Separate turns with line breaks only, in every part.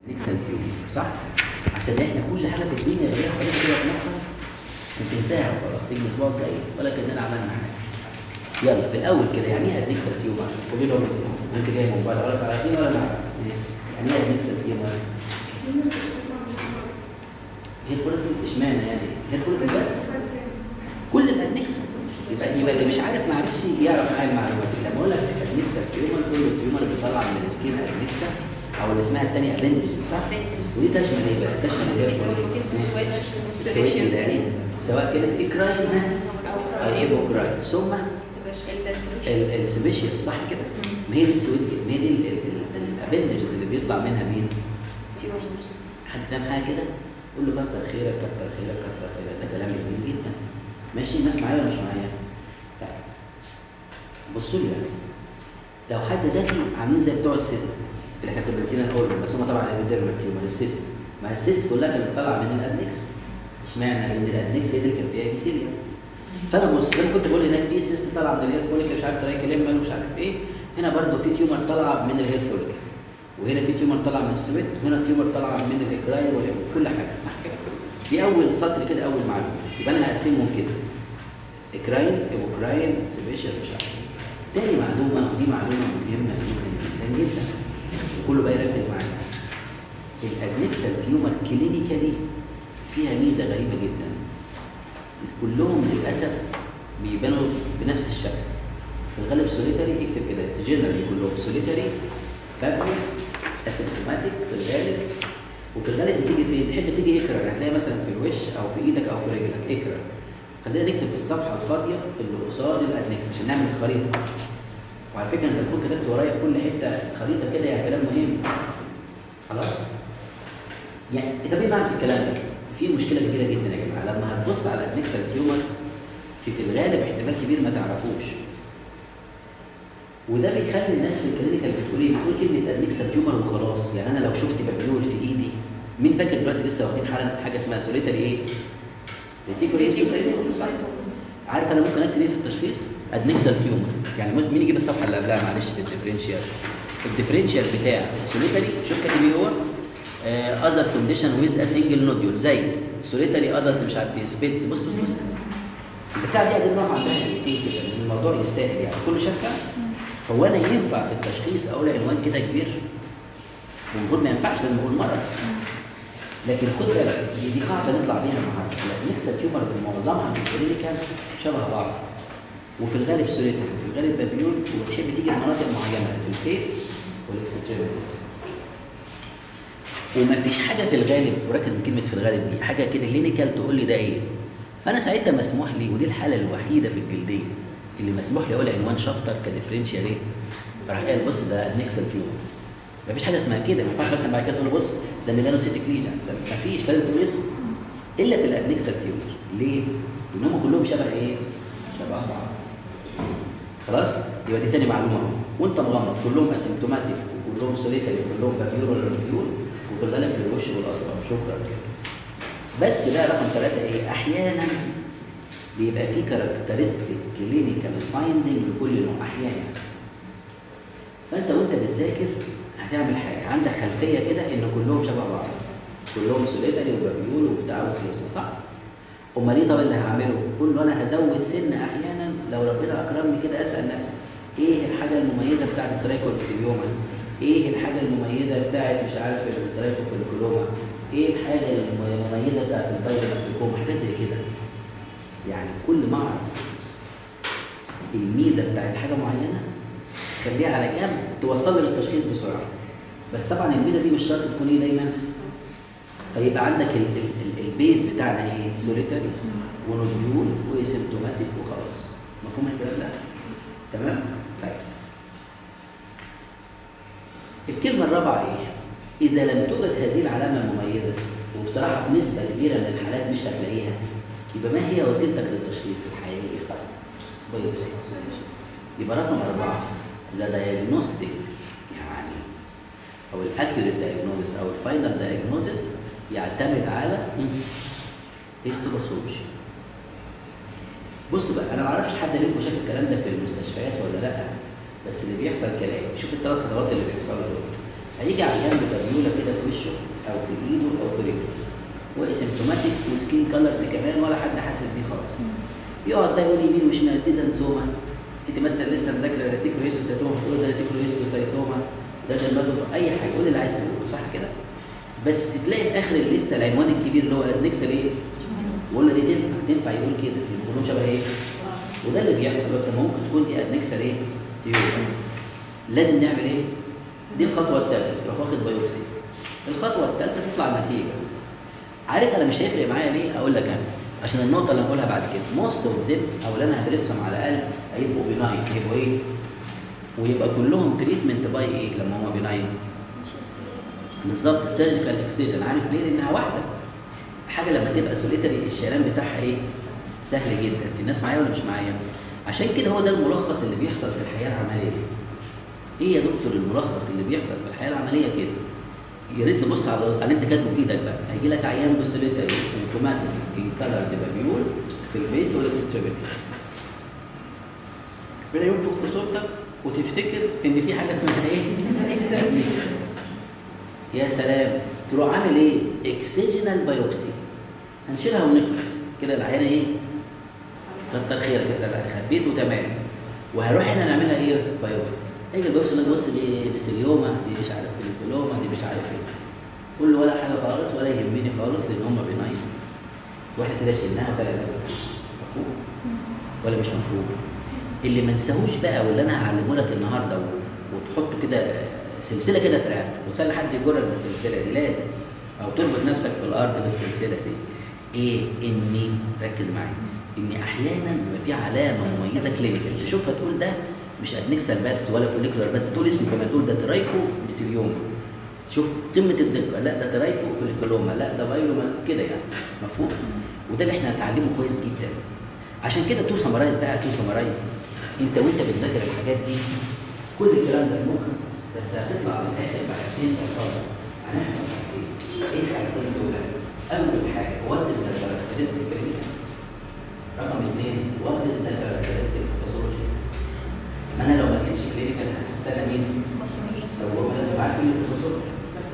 نكسل تيوب صح؟ عشان احنا كل حاجه في الدنيا غير حاجات كده بنحفظ بتنساها وخلاص تيجي الاسبوع الجاي ولا كاننا عملنا حاجه يلا في الاول كده يعني ايه ادميكسل تيوب قولي لهم انت جاي من بره ولا عارفين ولا لا يعني ايه ادميكسل تيوب هي الفوليكل اشمعنى يعني هي الفوليكل بس كل الادميكسل يبقى يبقى اللي مش عارف معلش يعرف معايا المعلومات لما اقول لك ادميكسل تيومر كل التيومر اللي بيطلع من السكين ادميكسل او اللي اسمها الثانيه ابندج صح؟ ودي تشمل ايه بقى؟ تشمل اللي هي الفوليكل السويت الزعيم سواء كانت اكراين او ايبوكراين ثم السبيشيال صح كده؟ ما هي دي السويت ما هي دي الابندجز اللي بيطلع منها مين؟ حد فاهم حاجه كده؟ قول له كتر خيرك كتر خيرك كتر خيرك ده كلام جميل جدا ماشي الناس معايا ولا مش معايا؟ طيب بصوا لي بقى لو حد ذكي عاملين زي بتوع السيستم اللي احنا كنا نسينا نقول بس هم طبعا الابيديرمال تيومر السيستم ما السيست كلها كانت طالعه من الادنكس اشمعنى؟ لان الادنكس هي اللي كان فيها ايبيثيليا فانا بص زي ما كنت بقول هناك في سيست طالعه من الهير فوليكل مش عارف ترايكليمال ومش عارف ايه هنا برضو في تيومر طالعه من الهير فوليكل وهنا في تيومر طالعه من السويت وهنا تيومر طالعه من الاكراين وكل حاجه صح كده دي اول سطر كده اول معلومه يبقى انا هقسمهم كده اكراين ايبوكراين سبيشال مش عارف ايه تاني معلومه ودي معلومه مهمه جدا جدا جدا وكله بقى يركز معايا الادميكسال تيومر كلينيكالي فيها ميزه غريبه جدا كلهم للاسف بيبانوا بنفس الشكل في الغالب سوليتاري اكتب كده جنرالي كلهم سوليتاري فابريك اسيمتوماتيك في الغالب وفي الغالب بتيجي فين؟ تحب تيجي اكرا هتلاقي مثلا في الوش او في ايدك او في رجلك اكرا خلينا نكتب في الصفحه الفاضيه اللي قصاد الادنكس عشان نعمل خريطه وعلى فكره انت تكون كتبت ورايا في كل حته خريطه كده يعني كلام مهم خلاص يعني طب ايه معنى في الكلام ده؟ في مشكله كبيره جدا يا جماعه لما هتبص على الادنكسال تيومر في في الغالب احتمال كبير ما تعرفوش وده بيخلي الناس في الكلينيكال بتقول ايه؟ بتقول كلمه ادنكسال تيومر وخلاص يعني انا لو شفت بابيول في ايدي مين فاكر دلوقتي لسه واخدين حالا حاجه اسمها سوليتري ايه؟ ريتيكوليستو صح عارف انا ممكن اكتب ايه في التشخيص؟ ادنكسال تيومر يعني مين يجيب الصفحه اللي قبلها معلش في الديفرنشيال الديفرنشيال بتاع السوليتري شوف كاتب ايه هو؟ اذر كونديشن ويز ا سنجل نوديول زي سوليتري ادلت مش عارف ايه سبيتس بص بص بص البتاع دي قد نوع عندها كتير كده الموضوع يستاهل يعني كل شكه هو انا ينفع في التشخيص اقول عنوان كده كبير المفروض ما ينفعش لازم اقول مره لكن خد بالك دي, دي قاعده نطلع بيها النهارده النكسا تيومر بمعظمها في الكلينيكال شبه بعض وفي الغالب سوليتري وفي الغالب بابيول وتحب تيجي في مناطق معينه الفيس والاكستريميتيز وما فيش حاجه في الغالب وركز بكلمه في الغالب دي حاجه كده كلينيكال تقول لي ده ايه فانا ساعتها مسموح لي ودي الحاله الوحيده في الجلديه اللي مسموح لي اقول عنوان شابتر كديفرنشال ايه راح قال بص ده نكسل تيومر ما فيش حاجه اسمها كده ما ينفعش مثلا بعد كده تقول بص ده ميلانوسيتيك ليجن ما فيش لازم تقول اسم الا في الادنكسال تيومر ليه؟ لان هم كلهم شبه ايه؟ شبه بعض خلاص يبقى دي تاني معلومه اهو وانت مغمض كلهم اسيمتوماتيك وكلهم سوليتري وكلهم بافيور ولا ريفيور وفي الغالب في الوش والاطراف شكرا بس بقى رقم ثلاثه ايه؟ احيانا بيبقى في كاركترستيك كلينيكال فايندنج لكل نوع احيانا فانت وانت بتذاكر هتعمل حاجه عندك خلفيه كده ان كلهم شبه بعض كلهم سوليتري وبابيول وبتاع وخلصنا صح؟ امال ايه طب اللي هعمله؟ قول له انا هزود سن احيانا لو ربنا اكرمني كده اسال نفسي ايه الحاجه المميزه بتاعت الترايكوبسيليوما؟ ايه الحاجه المميزه بتاعت مش عارف الترايكوفيلوكلوما؟ ايه الحاجه المميزه بتاعت البايرنكلوما؟ حاجات زي كده يعني كل ما اعرف الميزه بتاعت حاجه معينه خليها على جنب توصل لي للتشخيص بسرعه بس طبعا الميزه دي مش شرط تكون ايه دايما فيبقى عندك ال ال ال البيز بتاعنا ايه سوليتري ونوديول وسيمتوماتيك وخلاص مفهوم الكلام ده تمام طيب الكلمه الرابعه ايه اذا لم توجد هذه العلامه المميزه وبصراحه في نسبه كبيره من الحالات مش هتلاقيها يبقى ما هي وسيلتك للتشخيص الحقيقيه بايوبسي يبقى رقم أربعة ذا دايجنوستيك يعني أو الأكيوريت دايجنوزس أو الفاينل دايجنوزس يعتمد على هيستوباثولوجي بص بقى أنا ما أعرفش حد منكم شاف الكلام ده في المستشفيات ولا لأ بس اللي بيحصل كلام شوف الثلاث خطوات اللي بيحصلوا دول هيجي على جنب بابيولا كده في وشه وشه او في ايده او في رجله واسيمتوماتيك وسكين كلر كمان ولا حد حاسس بيه خالص يقعد ده يقول يمين وشمال دي دنتوما انت مثلا لسه مذاكره ريتيكولو هيستوسايتوما تقول ده ريتيكولو هيستوسايتوما ده درماتو اي حاجه قول اللي عايز تقوله صح كده بس تلاقي في اخر الليسته العنوان الكبير اللي هو ادنكسل ايه وقول له دي تنفع تنفع يقول كده يقول لهم شبه ايه وده اللي بيحصل دلوقتي ممكن تكون دي ادنكسل ايه تيوب لازم نعمل ايه دي الخطوه الثالثه تروح واخد بايوبسي الخطوه الثالثه تطلع النتيجه عارف انا مش هيفرق معايا ليه اقول لك انا عشان النقطه اللي هقولها بعد كده موست اوف ذيم او اللي انا هدرسهم على الاقل هيبقوا بناين هيبقوا ايه ويبقى كلهم تريتمنت باي ايه لما هم بناين بالظبط سيرجيكال اكستيجن عارف ليه لانها واحده حاجه لما تبقى سوليتري الشيلان بتاعها ايه سهل جدا الناس معايا ولا مش معايا عشان كده هو ده الملخص اللي بيحصل في الحياه العمليه ايه يا دكتور الملخص اللي بيحصل في الحياه العمليه كده يا ريت نبص على على اللي انت كاتبه بايدك بقى هيجي لك عيان بسوليتري سيمتوماتيك سكين كلر بيبيول في الفيس والاكستريميتي ربنا ينفخ في صوتك وتفتكر ان في حاجه اسمها ايه؟ يا سلام تروح عامل ايه؟ اكسجنال بايوبسي هنشيلها ونخلص كده العيانه ايه؟ كتر خيرك كده لا خبيت وتمام وهنروح احنا نعملها ايه؟ بايوبسي هيجي البايوبسي اللي بص دي بسيليوما دي مش عارف بليكولوما دي مش عارف ايه كل ولا حاجه خالص ولا يهمني خالص لان هم بناين واحد كده شلناها وثلاث مفهوم ولا مش مفهوم اللي ما نساهوش بقى واللي انا هعلمه لك النهارده و- وتحطه كده سلسله كده في رقبتك وتخلي حد يجرك بالسلسله دي لازم او تربط نفسك في الارض بالسلسله دي ايه اني ركز معايا ان احيانا بيبقى في علامه مميزه كلينيكال تشوفها تقول ده مش ادنكسل بس ولا فوليكولار بس تقول اسمه كمان تقول ده ترايكو بيثيليوما شوف قمه الدقه لا ده ترايكو فوليكولوما لا ده بايلوما كده يعني مفهوم وده اللي احنا هنتعلمه كويس جدا عشان كده تو سمرايز بقى تو سمرايز انت وانت بتذاكر الحاجات دي كل الكلام ده في مخك بس هتطلع في الاخر بعد سنين خالص هنحفظ حاجتين ايه الحاجتين دول؟ اول حاجه وات از ذا كاركترستيك كلينيكال رقم اثنين وات از ذا كاركترستيك باثولوجي انا لو ما لقيتش كلينيكال هستنى مين؟ لو هو لازم عارفين اللي في الفصول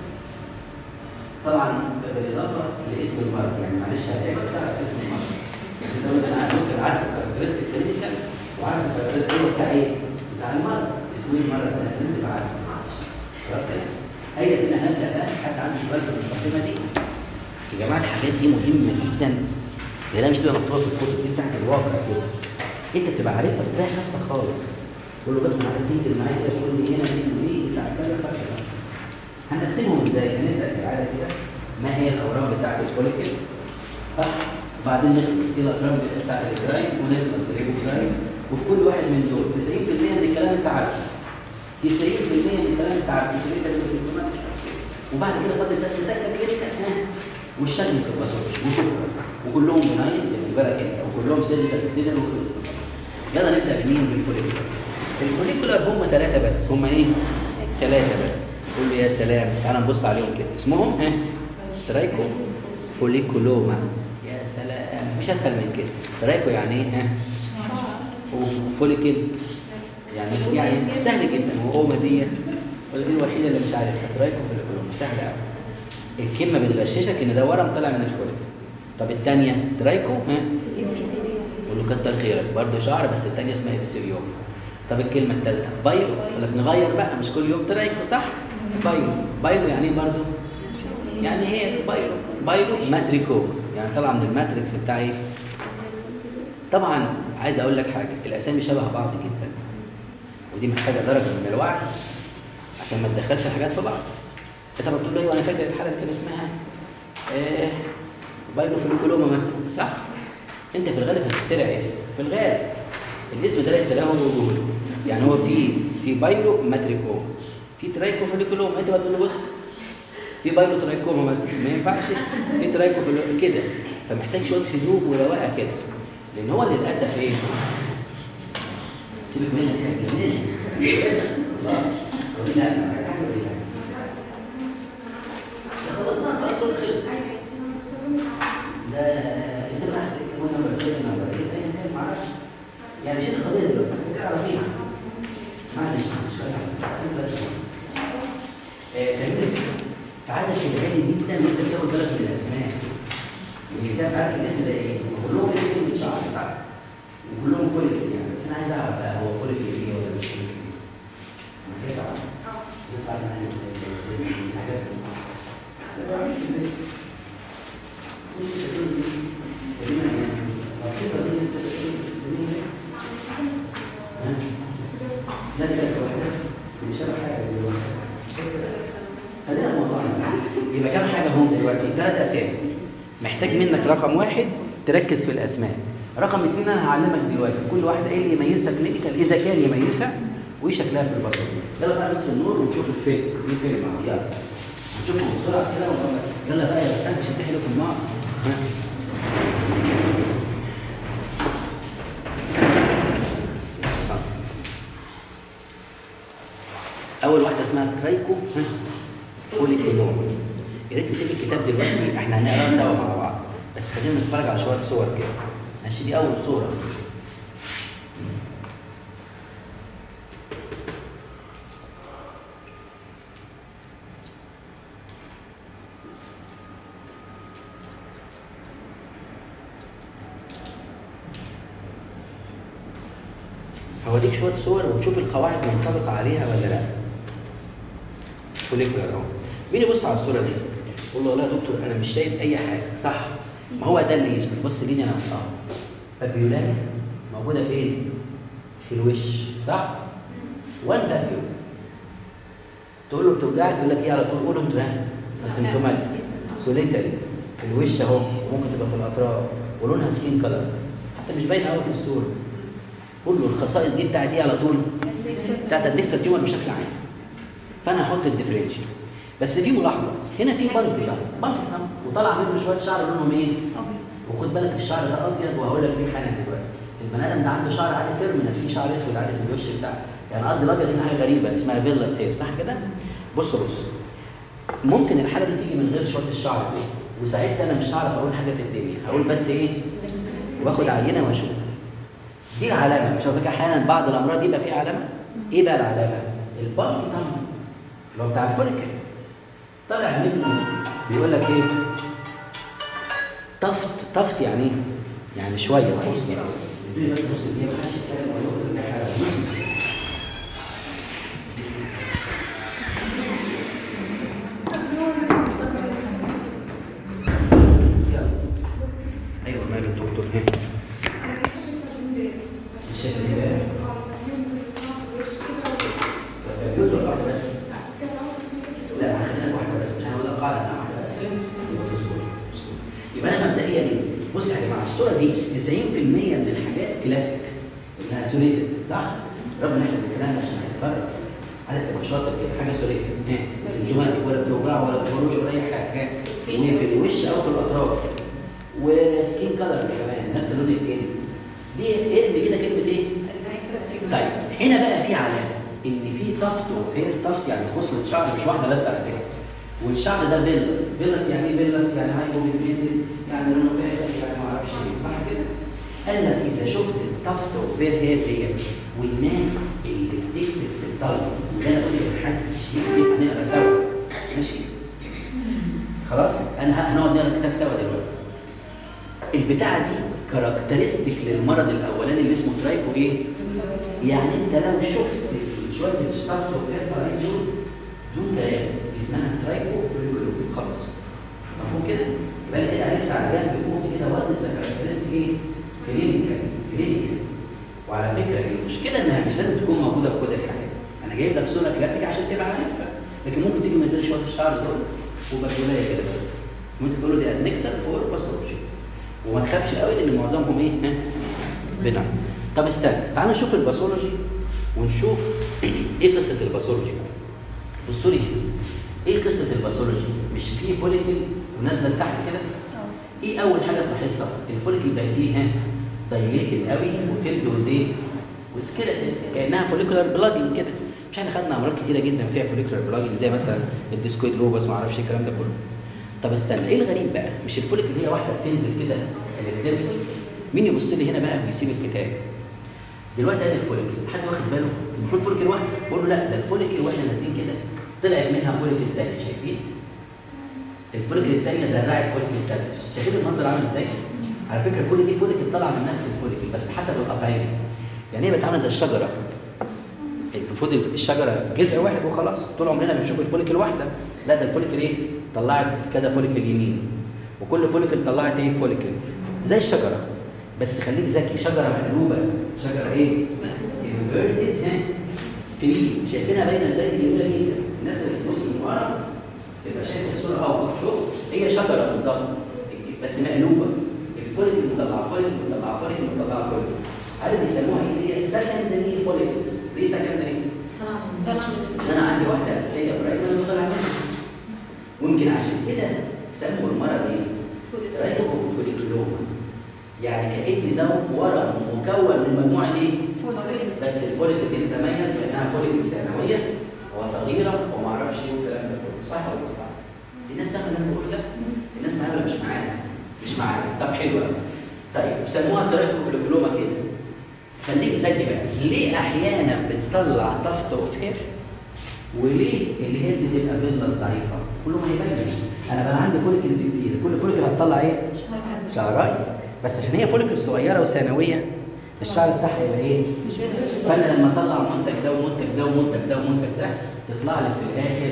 طبعا بالاضافه لاسم المرض يعني معلش هتعمل تعرف اسم المرض انت لو انا بص أنا عارف الكاركترستيك كلينيكال وعارف الكاركترستيك بتاع ايه؟ بتاع المرض اسمه ايه المرض ده؟ انت تبقى عارف خلاص كده هيا بينا نبدا بقى حد عنده سؤال في المقدمه دي يا جماعه الحاجات دي مهمه جدا لانها مش تبقى مكتوبه في الكتب دي بتاعت الواقع كده انت بتبقى عارفها بتريح نفسك خالص تقول له بس انا عايز تنجز معايا كده تقول لي هنا اسمه ايه بتاع كذا كذا هنقسمهم ازاي؟ هنبدا كالعاده كده ما هي الاورام بتاعت الفوليكل صح؟ وبعدين نخلص كده الاورام بتاعت الجرايم ونخلص الريبوجرايم وفي كل واحد من دول 90% من الكلام انت عارفه 90% من الكلام انت عارفه كلينيكال وسيمتوماتيك وبعد كده فاضل بس تكه كلينيكال ها والشكل في الباسورد وشكرا وكلهم بناين خد بالك انت وكلهم سيرجيكال اكسيدنت وخلص يلا نبدا بمين بالفوليكولار الفوليكولار هم ثلاثه بس هم ايه؟ ثلاثه بس قول لي يا سلام تعال نبص عليهم كده اسمهم ها ترايكو فوليكولوما يا سلام مش اسهل من كده ترايكو يعني ايه ها وفوليكل يعني يعني سهل جدا وهو دي ولا دي الوحيده اللي مش عارفها ترايكو فوليكولوما سهله قوي الكلمه بتغششك ان ده ورم طالع من الفوليكل طب الثانيه ترايكو ها قول له كتر خيرك برضه شعر بس الثانيه اسمها ابسيليوم طب الكلمه الثالثه بايلو يقول لك نغير بقى مش كل يوم ترايكو صح بايلو بايلو يعني ايه برضه يعني هي بايلو بايلو ماتريكو يعني طالعه من الماتريكس بتاع ايه طبعا عايز اقول لك حاجه الاسامي شبه بعض جدا ودي محتاجه درجه من الوعي عشان ما تدخلش الحاجات في بعض انت بتقول له ايوه انا فاكر الحاله اللي كان اسمها آه بايلو فوليكولوما مثلا صح انت في الغالب هتخترع اسم في الغالب الاسم ده ليس له وجود يعني هو في في بايلو ماتريكوما في ترايكو فوليكولوما انت بتقول له بص في بايلو ترايكوما مثلا ما ينفعش في ترايكو فوليكولوما كده فمحتاج شويه هدوء ورواقه كده لان هو للاسف ايه سيبك منها الله لا خلصنا خلاص كل خلص ده انت بقى هتكتب نمبر 7 نمبر 8 ايا كان معرفش يعني شيل القضيه دلوقتي كده عارفينها معلش مش فاهم بس آه، فهمت فعاده واحد عالي جدا وانت بتاخد بالك من الاسماء الكتاب عارف الاسم ده ايه؟ كلهم ليه كلمه شعر صح؟ وكلهم فوليكل يعني بس انا عايز اعرف بقى هو فوليكل ايه ولا مش فوليكل ايه؟ انا عايز اعرف نطلع من عن الاسم الحاجات لا لا مش شبه حاجه دلوقتي خلينا في موضوعنا يبقى كام حاجه هم دلوقتي ثلاث اسامي محتاج منك رقم واحد تركز في الاسماء رقم اثنين انا هعلمك دلوقتي كل واحده ايه اللي يميزها كلينيكال اذا كان يميزها وايه شكلها في البطن يلا بقى نطفي النور ونشوف الفيلم في فيلم مع بعض. يلا نشوفهم بسرعه كده ونقول- يلا بقى يا بس انت شد حلو في النار ها. اول واحده اسمها ترايكو ها، فوليكينوم يا ريت نسيب الكتاب دلوقتي احنا هنقراها سوا مع بعض بس خلينا نتفرج على شويه صور كده ماشي دي اول صوره هوريك شويه صور وتشوف القواعد منطبقه عليها ولا لا فوليكولر اهو مين يبص على الصوره دي يقول له لا يا دكتور انا مش شايف اي حاجه صح ما هو ده اللي يجي بص ليني انا اه بابيولاي موجوده فين في الوش صح وان بابيو تقول له بتوجعك يقول لك ايه على طول قول انتوا ها اسيمتوماتيك سوليتري في الوش اهو ممكن تبقى في الاطراف ولونها سكين كلر حتى مش باين قوي في الصوره قول له الخصائص دي بتاعت ايه على طول بتاعت الديكسا تيومر بشكل عام فانا هحط الديفرنشال بس في ملاحظه هنا في بنك بقى بنك طبعا وطلع منه شويه شعر لونهم ايه وخد بالك الشعر ده ابيض وهقول لك ليه حالا دلوقتي البني ادم ده عنده شعر عادي تيرمينال في شعر اسود عادي في الوش بتاعه يعني قصدي الابيض هنا حاجه غريبه اسمها فيلاس هير صح كده بص بص ممكن الحاله دي تيجي من غير شويه الشعر دي وساعتها انا مش هعرف اقول حاجه في الدنيا هقول بس ايه واخد عينه واشوف دي العلامه مش قلت لك احيانا بعض الامراض يبقى فيها علامه ايه بقى العلامه البلك طم اللي هو بتاع الفوليكل طالع منه بيقول لك ايه طفت طفت يعني ايه يعني شويه بص ادوني بس نص دقيقه ما حدش يتكلم ولا يقول لي حاجه نص دقيقة. يلا. ايوه ماله الدكتور هنا الشكل ايه بقى؟ يوز واحده بس لا خلينا واحده بس مش هنقول قاعده انا واحده بس يبقى تظبط تظبط. يبقى انا مبدئيا ايه؟ بص يا جماعه الصوره دي 90% من الحاجات كلاسيك انها سوليتد صح؟ ربنا يحفظ الكلام ده عشان هيتكرر عايزك تبقى شاطر كده حاجه سوليتد ها سيمتوماتيك ولا بتوجع ولا بتخرج ولا اي حاجه ها وفي الوش او في الاطراف وسكين كلر كمان نفس لون الجلد دي ارمي كده كلمه ايه؟ طيب هنا بقى في علامه ان في طفت اوف هير طفت يعني خصله شعر مش واحده بس على فكره والشعر ده فيلس فيلس يعني ايه فيلس يعني هايبو بيبيتد يعني لونه فاتح يعني ما اعرفش ايه صح كده قال لك اذا شفت الطفت اوف هير هير ديت والناس اللي بتكتب في الطلب وده انا بقول لك حد الشيء دي هنقرا سوا ماشي خلاص انا ه- هنقعد نقرا الكتاب سوا دلوقتي البتاعه دي كاركترستيك للمرض الاولاني اللي اسمه ترايكو ايه؟ يعني انت لو شفت شويه الشطف وفيها طريق دول دول كلام دي اسمها ترايكو فوليكولوجي خلاص مفهوم كده؟ يبقى انا كده عرفت على جنب فوق كده وات از كاركترستيك ايه؟ كلينيكال كلينيكال وعلى فكره المشكله انها مش لازم تكون موجوده في كل الحاجات انا جايب لك صوره كلاسيك عشان تبقى عارفها لكن ممكن تيجي من غير شويه الشعر دول وبكتيريا كده بس ممكن تقول له دي ادمكسل فور باثولوجي وما تخافش قوي لان معظمهم ايه؟ ها؟ بناين طب استنى تعال نشوف الباثولوجي ونشوف ايه قصه الباثولوجي بصوا لي كده. ايه قصه الباثولوجي مش في فوليكل ونازله لتحت كده ايه اول حاجه تلاحظها الفوليكل بقت ايه ها دايليتد قوي وفيلد وزي وسكيلتس كانها فوليكولار بلاجنج كده مش احنا خدنا امراض كتيره جدا فيها فوليكولار بلاجنج زي مثلا الديسكويد لوبس ما اعرفش الكلام ده كله طب استنى ايه الغريب بقى مش الفوليكل هي واحده بتنزل كده اللي بتلبس مين يبص لي هنا بقى ويسيب الكتاب دلوقتي ادي الفوليكل حد واخد باله المفروض فوليكل واحده بقول له لا ده الفوليكل واحنا نازلين كده طلعت منها فوليكل تاني شايفين الفوليكل الثانيه زرعت فوليكل الثالثه شايفين المنظر عامل ازاي؟ على فكره كل دي فوليكل طالعه من نفس الفوليكل بس حسب القطعيه يعني هي بتعمل زي الشجره المفروض الشجره جذع واحد وخلاص طول عمرنا بنشوف الفوليكل واحده لا ده الفوليكل ايه؟ طلعت كذا فوليكل يمين وكل فوليكل طلعت ايه فوليكل زي الشجره بس خليك ذكي شجره مقلوبه شجره ايه؟ انفيرتد ها تري شايفينها باينه ازاي دي جميله جدا الناس اللي بتبص من ورا تبقى شايف الصوره اه شوف هي شجره بالظبط بس مقلوبه الفوليكل مطلع فوليكل مطلع فوليكل مطلع فوليكل عارف بيسموها ايه دي سكندري فوليكلز ليه سكندري؟
طلع من
انا عندي واحده اساسيه برايمري وطلع منها ممكن عشان كده سموا المرض ايه؟ رايكو فوليكلوما يعني كأن ده ورم مكون من مجموعه ايه؟ بس الفوليكل دي تتميز بانها فوليكل ثانويه وصغيره وما اعرفش ايه والكلام ده كله صح ولا مش صح؟ الناس داخله اللي بقول ده الناس معايا ولا مش معايا؟ مش معايا طب حلو قوي طيب سموها ترايكوفلوجلوما كده خليك ذكي بقى ليه احيانا بتطلع طفط اوف هير وليه الهيد بتبقى بيلس ضعيفه؟ كله ما يبين انا بقى عندي فوليكلز كتير كل فوليكل هتطلع ايه؟ شعراي بس عشان هي فوليكل صغيره وثانويه الشعر بتاعها يبقى ايه؟ فانا لما اطلع منتج ده ومنتج ده ومنتج ده ومنتج ده تطلع لي في الاخر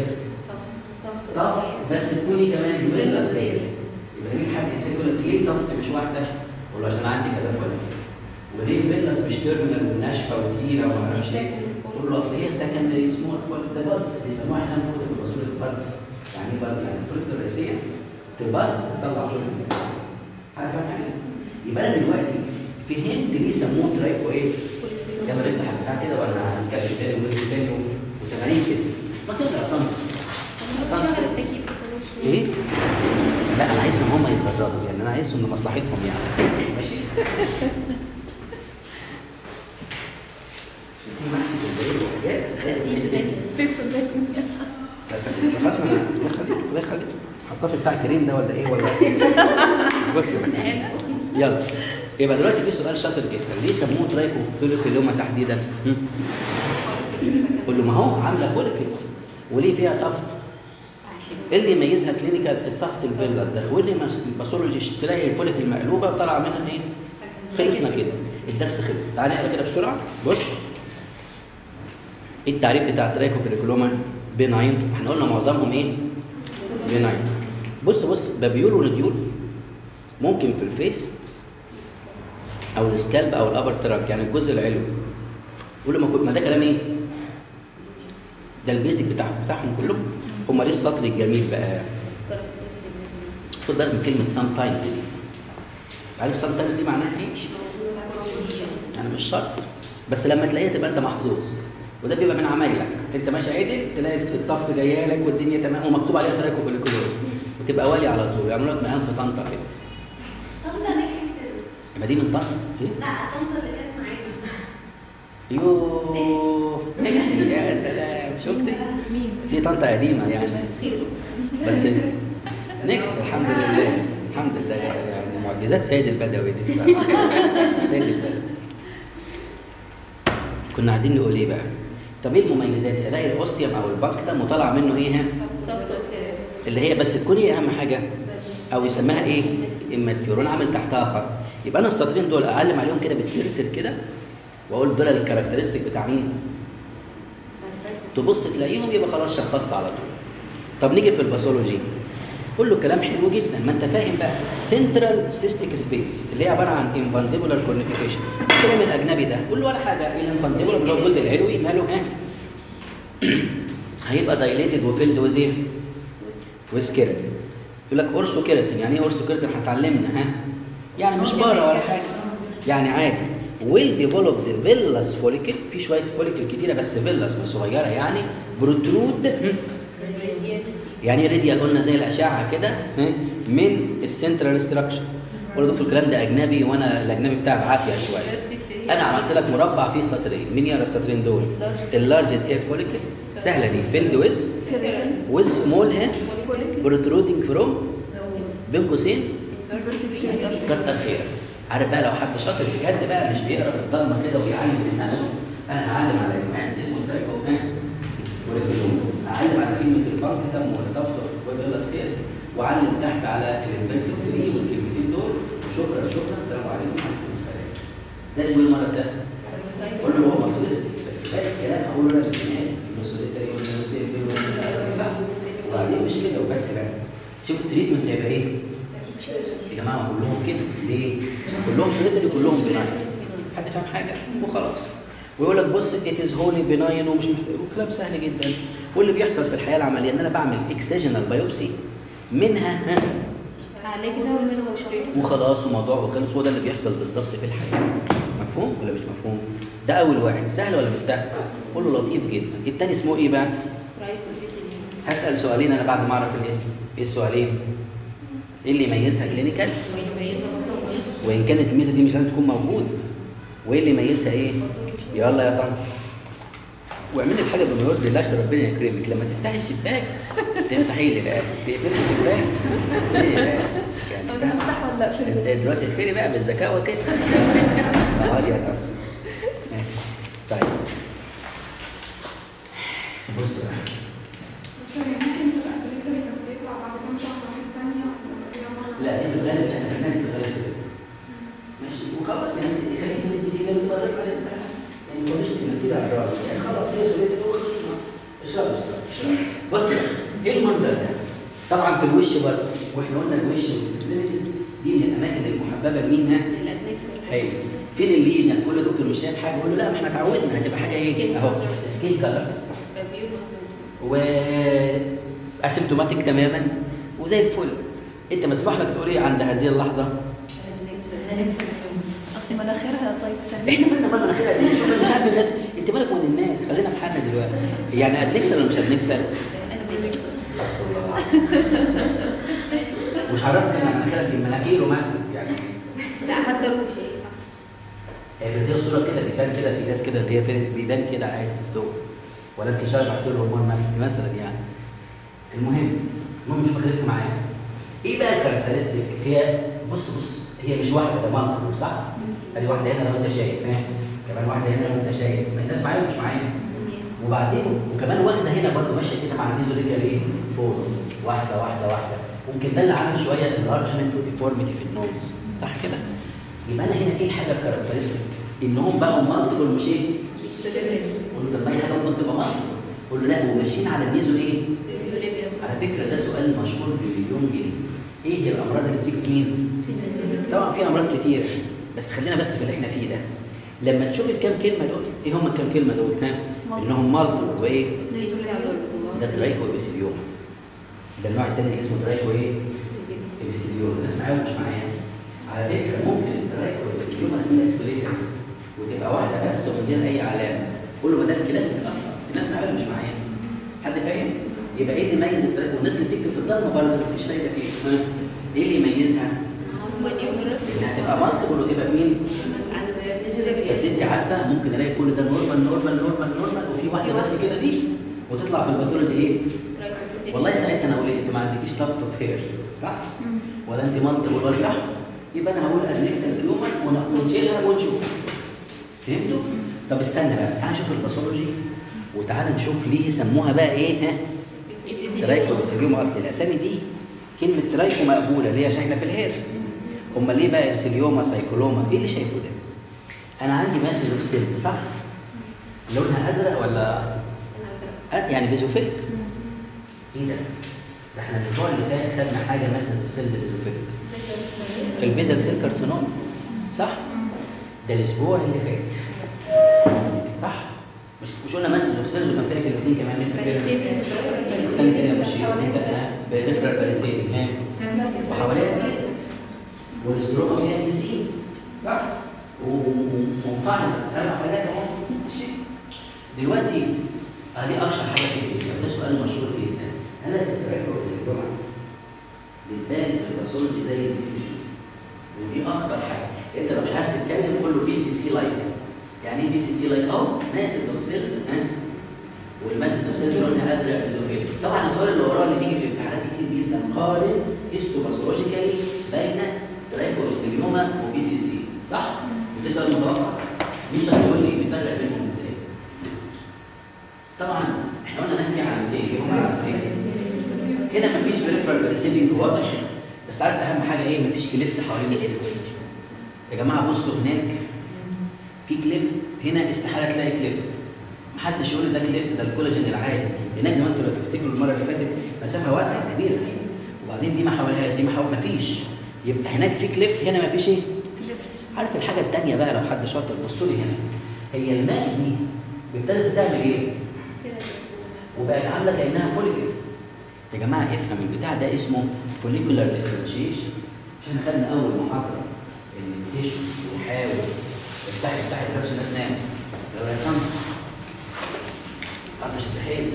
طفط بس تكوني كمان بيلس هير يبقى يجي حد ينسى يقول لك ليه طفط مش واحده؟ اقول له عشان عندي كذا فوليكل وليه فيلس مش تيرمينال وناشفه وتقيله وما اعرفش ايه قول له اصل هي سكندري سمول فوليكل ده بادز بيسموها احنا فوليكل فوليكل بادز يعني ايه بادز يعني الفوليكل الرئيسيه تباد تطلع فوليكل عارف حاجه؟ يبقى انا دلوقتي فهمت ليه سموه ترايكو ايه؟ يلا نفتح البتاع كده ولا هنتكلم تاني ونجي تاني وتمارين كده ما تقرا طنط ايه؟ لا انا عايزهم هم يتدربوا يعني انا عايزهم لمصلحتهم يعني ماشي؟ في محشي بالليل وحاجات
في سوداني في سوداني
خلاص ما أنا- الله يخليك الله يخليك حطاه في بتاع كريم ده ولا ايه ولا بص بقى يلا يبقى دلوقتي في سؤال شاطر جدا ليه سموه ترايكو فوليكيلوما تحديدا؟ هم؟ قول له ما هو عامله فوليكل وليه فيها طفل؟ ايه اللي يميزها كلينيكال الطفل البيلا ده واللي الباثولوجي تلاقي الفوليكل مقلوبه وطلع منها ايه؟ خلصنا كده الدرس خلص تعالى نقرا كده بسرعه بص ايه التعريف بتاع ترايكو فوليكيلوما بناين احنا قلنا معظمهم ايه؟ بناين بص بص بابيول ونديول ممكن في الفيس او السكالب او الابر تراك يعني الجزء العلوي قول له ما كنت- ما ده كلام ايه؟ ده البيزك بتاعهم بتاعهم كلهم هم ليه السطر الجميل بقى خد بالك من كلمه سام تايمز دي عارف سام تايمز دي معناها ايه؟ يعني مش شرط بس لما تلاقيها تبقى انت محظوظ وده بيبقى من عمايلك انت ماشي عدل تلاقي الطفل جايه لك والدنيا تمام ومكتوب عليها تراكو في الكلور وتبقى والي على طول يعملوا لك مقام في طنطا كده
طنطا نجحت
يبقى دي من طنطا ايه؟
لا طنطا اللي كانت معانا
يوه نجحت يا سلام شفتي
مين؟
في طنطا قديمه يعني بس نجح الحمد لله الحمد لله يعني معجزات سيد البدوي دي بصراحة. سيد البدوي كنا قاعدين نقول ايه بقى؟ طب ايه المميزات؟ الاقي الاوستيوم او البنكتم وطلع منه ايه ها؟ اللي هي بس تكون ايه اهم حاجه؟ او يسميها ايه؟ اماتيور عامل تحتها خط يبقى انا السطرين دول اعلم عليهم كده بترتر كده واقول دول الكاركترستيك بتاع مين؟ تبص تلاقيهم يبقى خلاص شخصت على طول طب نيجي في الباثولوجي قول له كلام حلو جدا ما انت فاهم بقى سنترال سيستيك سبيس اللي هي عباره عن انفانديبولار كورنيفيكيشن الكلام الاجنبي ده قول له ولا حاجه الانفانديبولار اللي هو الجزء العلوي ماله ها هيبقى دايليتد وفيلد ويز ايه؟ ويز كيراتين يقول لك اورسو كيراتين يعني ايه اورسو كيراتين هتعلمنا ها يعني مش بره ولا حاجه يعني عادي ويل ديفلوبد فيلاس فوليكل في شويه فوليكل كتيره بس فيلاس مش صغيره يعني بروترود يعني ريديال قلنا زي الاشعه كده ها، من السنترال ستراكشر قول يا دكتور الكلام ده اجنبي وانا الاجنبي بتاعي بعافيه شويه انا عملت لك مربع فيه سطرين مين يقرا السطرين دول اللارج هير فوليكل سهله دي فيلد ويز
كريتين
ويز سمول هيد
فوليك
بروترودنج فروم بين قوسين
فيرتيكال
كتر خيرك عارف بقى لو حد شاطر بجد بقى مش بيقرا في الضلمه كده ويعلم من نفسه انا هعلم على ايمان اسمه ترايكو ها ولكن هعلم على كلمه البنكتم والكفتر وبيلا سير وعلم تحت على الانفنتد 3 والكلمتين دول وشكرا شكرا السلام عليكم وعليكم السلام ده اسمه ايه المره الثانيه؟ قول له هو ما خلص بس باقي الكلام هقوله لك في النهايه النسوليتري والنسوليتري صح؟ وبعدين مش كده وبس بقى شوف التريتمنت هيبقى ايه؟ يا جماعه ما كلهم كده ليه؟ عشان كلهم سوليتري كلهم بناين حد فاهم حاجه وخلاص ويقول لك بص ات از هولي بناين ومش محتاج وكلام سهل جدا واللي بيحصل في الحياه العمليه ان انا بعمل اكسجنال بايوبسي منها ها
عالجنا ومنه شريط
وخلاص وموضوع وخلص هو ده اللي بيحصل بالظبط في الحياه مفهوم ولا مش مفهوم ده اول واحد سهل ولا مش سهل قول له لطيف جدا التاني اسمه ايه بقى هسال سؤالين انا بعد ما اعرف الاسم ايه السؤالين ايه اللي يميزها كلينيكال وان كانت الميزه دي مش لازم تكون موجوده وايه اللي يميزها ايه يلا يا طنط واعملي الحاجه بما يرضي الله عشان ربنا يكرمك لما تفتحي الشباك تفتحي لي بقى تقفلي الشباك تقفلي بقى. يعني
طب
فاهم؟
نفتح ولا اقفل
انت دلوقتي اقفلي بقى بالذكاء وكده اه يا طنط ماشي. طيب بص بقى
ممكن تبقى فلتري بس يطلع بعد كام شهر واحد تانية ولا كده مرة
لا دي في الغالب احنا كمان في الغالب كده ماشي وخلاص يعني انت خليك من انت لما تبقى ضرب عليها فعلا. يعني ما تقولش من كده على الراس يعني خلاص هي سوليس اشرب اشرب اشرب بص بقى، ايه المنظر ده؟ طبعا في الوش برضه واحنا قلنا الوش والديسبلينيتيز دي من الاماكن المحببه لمين ها؟ حلو فين الليجن؟ قول له يا دكتور مش شايف حاجه قول له لا ما احنا اتعودنا هتبقى حاجه ايه؟ اهو سكين كلر و اسيمتوماتيك تماما وزي الفل انت مسموح لك تقول ايه عند هذه اللحظه
اصل مناخيرها طيب سليم
احنا مالنا مالنا كده دي شوف مش عارف الناس انت مالك ومال الناس خلينا في حالنا دلوقتي يعني هنكسل ولا مش هنكسل مش عرفنا ان مناخيرك مناخيره مثلا يعني
لا حتى لو شيء
هي دي صوره كده بيبان كده في ناس كده اللي هي فين بيبان كده عادي في الصور ولا يمكن شايف عصير الهرمون مثلا يعني المهم المهم مش مخليك معايا ايه بقى الكاركترستيك هي بص بص هي مش واحده ده منطق صح؟ ادي واحده هنا لو انت شايف ها كمان واحده هنا لو انت شايف ما الناس معايا مش معايا وبعدين وكمان واخده هنا برضو ماشيه كده مع الميزوليبيا ايه؟ فوق واحده واحده واحده ممكن ده اللي عامل شويه الارجمنت وديفورميتي في النوز صح كده؟ يبقى انا هنا ايه الحاجه الكاركترستيك؟ انهم بقوا مالتيبل مش ايه؟ قول له طب ما اي حاجه ممكن تبقى مالتيبل قول له لا وماشيين على الميزو ايه؟ على فكره ده سؤال مشهور بمليون جنيه ايه هي الامراض اللي بتيجي في مين؟ طبعا في امراض كتير بس خلينا بس في اللي احنا فيه ده لما تشوف الكام كلمه دول ايه هم الكام كلمه دول ها انهم مالتيبل وايه ده ترايكو ابيسيليوم ده النوع الثاني اللي اسمه ترايكو ايه ابيسيليوم الناس معايا ولا مش معايا على فكره ممكن الترايكو ابيسيليوم تبقى اسوليتر وتبقى واحده بس ومن غير اي علامه قول له ما ده الكلاسيك اصلا الناس معايا ولا مش معايا حد فاهم يبقى ايه اللي يميز الترايكو والناس اللي بتكتب في الضلمه برضه مفيش فايده فيه ها؟ ايه اللي يميزها انها تبقى مالتيبل وتبقى مين بس انت عارفه ممكن الاقي كل ده نورمال نورمال نورمال نورمال وفي واحده بس كده دي وتطلع في الباثولوجي ايه؟ والله ساعتها انا اقول إيه؟ انت ما عندكيش تافت اوف هير صح؟ ولا انت مالتيبل ولا صح؟ يبقى انا هقول ادنكسل تيومر ونشيلها ونشوف فهمتوا؟ طب استنى بقى تعال نشوف الباثولوجي وتعال نشوف ليه سموها بقى ايه ها؟ ترايكو بيسليوم اصل الاسامي دي كلمه ترايكو مقبوله اللي هي شايله في الهير هم ليه بقى ابسيليوما سايكولوما ايه اللي شايفه ده؟ انا عندي ماسل اوف سيلف صح؟ لونها ازرق ولا أ- يعني بيزوفيلك ايه ده؟ ده احنا الاسبوع اللي فات خدنا حاجه ماسل اوف سيلز بيزوفيلك البيزل سيل كارسينوم صح؟ ده الاسبوع اللي فات صح؟ مش مش قلنا ماسل اوف سيلز وكان فيها كلمتين كمان مين فاكر؟ استنى كده يا بشير انت بريفرال باريسيل ها وحواليها والاستروما فيها يو سي صح؟ ومقارنة اربع حاجات اهو ماشي دلوقتي ادي اشهر حاجه في الدنيا ده سؤال مشهور جدا هل التراكم السيروما بتبان في الباثولوجي زي البي سي سي ودي اخطر حاجه انت لو مش عايز تتكلم قول له بي سي سي لايك يعني ايه بي سي سي لايك اهو ماسل اوف سيلز ها والماسل اوف سيلز لونها ازرق بيزوفيل طبعا السؤال اللي وراه اللي بيجي في الامتحانات كتير جدا قارن هيستوباثولوجيكالي بين ترايكوبيسيليوما وبي سي سي صح؟ وده سؤال متوقع مش هتقول لي بيفرق بينهم ازاي طبعا احنا قلنا ننفي علامتين ايه هما علامتين هنا مفيش بريفرال ريسيفنج واضح بس عارف اهم حاجه ايه مفيش كليفت حوالين السيستم يا جماعه بصوا هناك في كليفت هنا استحاله تلاقي كليفت محدش يقول لي ده كليفت ده الكولاجين العادي هناك زي ما انتوا لو تفتكروا المره اللي فاتت مسافه واسعه كبيره وبعدين دي ما حواليهاش دي ما حوالي مفيش يبقى هناك في كليفت هنا مفيش ايه عارف الحاجه الثانيه بقى لو حد شاطر بصوا لي هنا هي الماس دي ابتدت تعمل ايه وبقت عامله كانها فوليكل يا جماعه افهم البتاع ده اسمه فوليكولار ديفرنشيشن عشان خدنا اول محاضره ان التيشو بيحاول افتحي افتحي تلاقي الناس نامت لو يا طنط طنط الحيل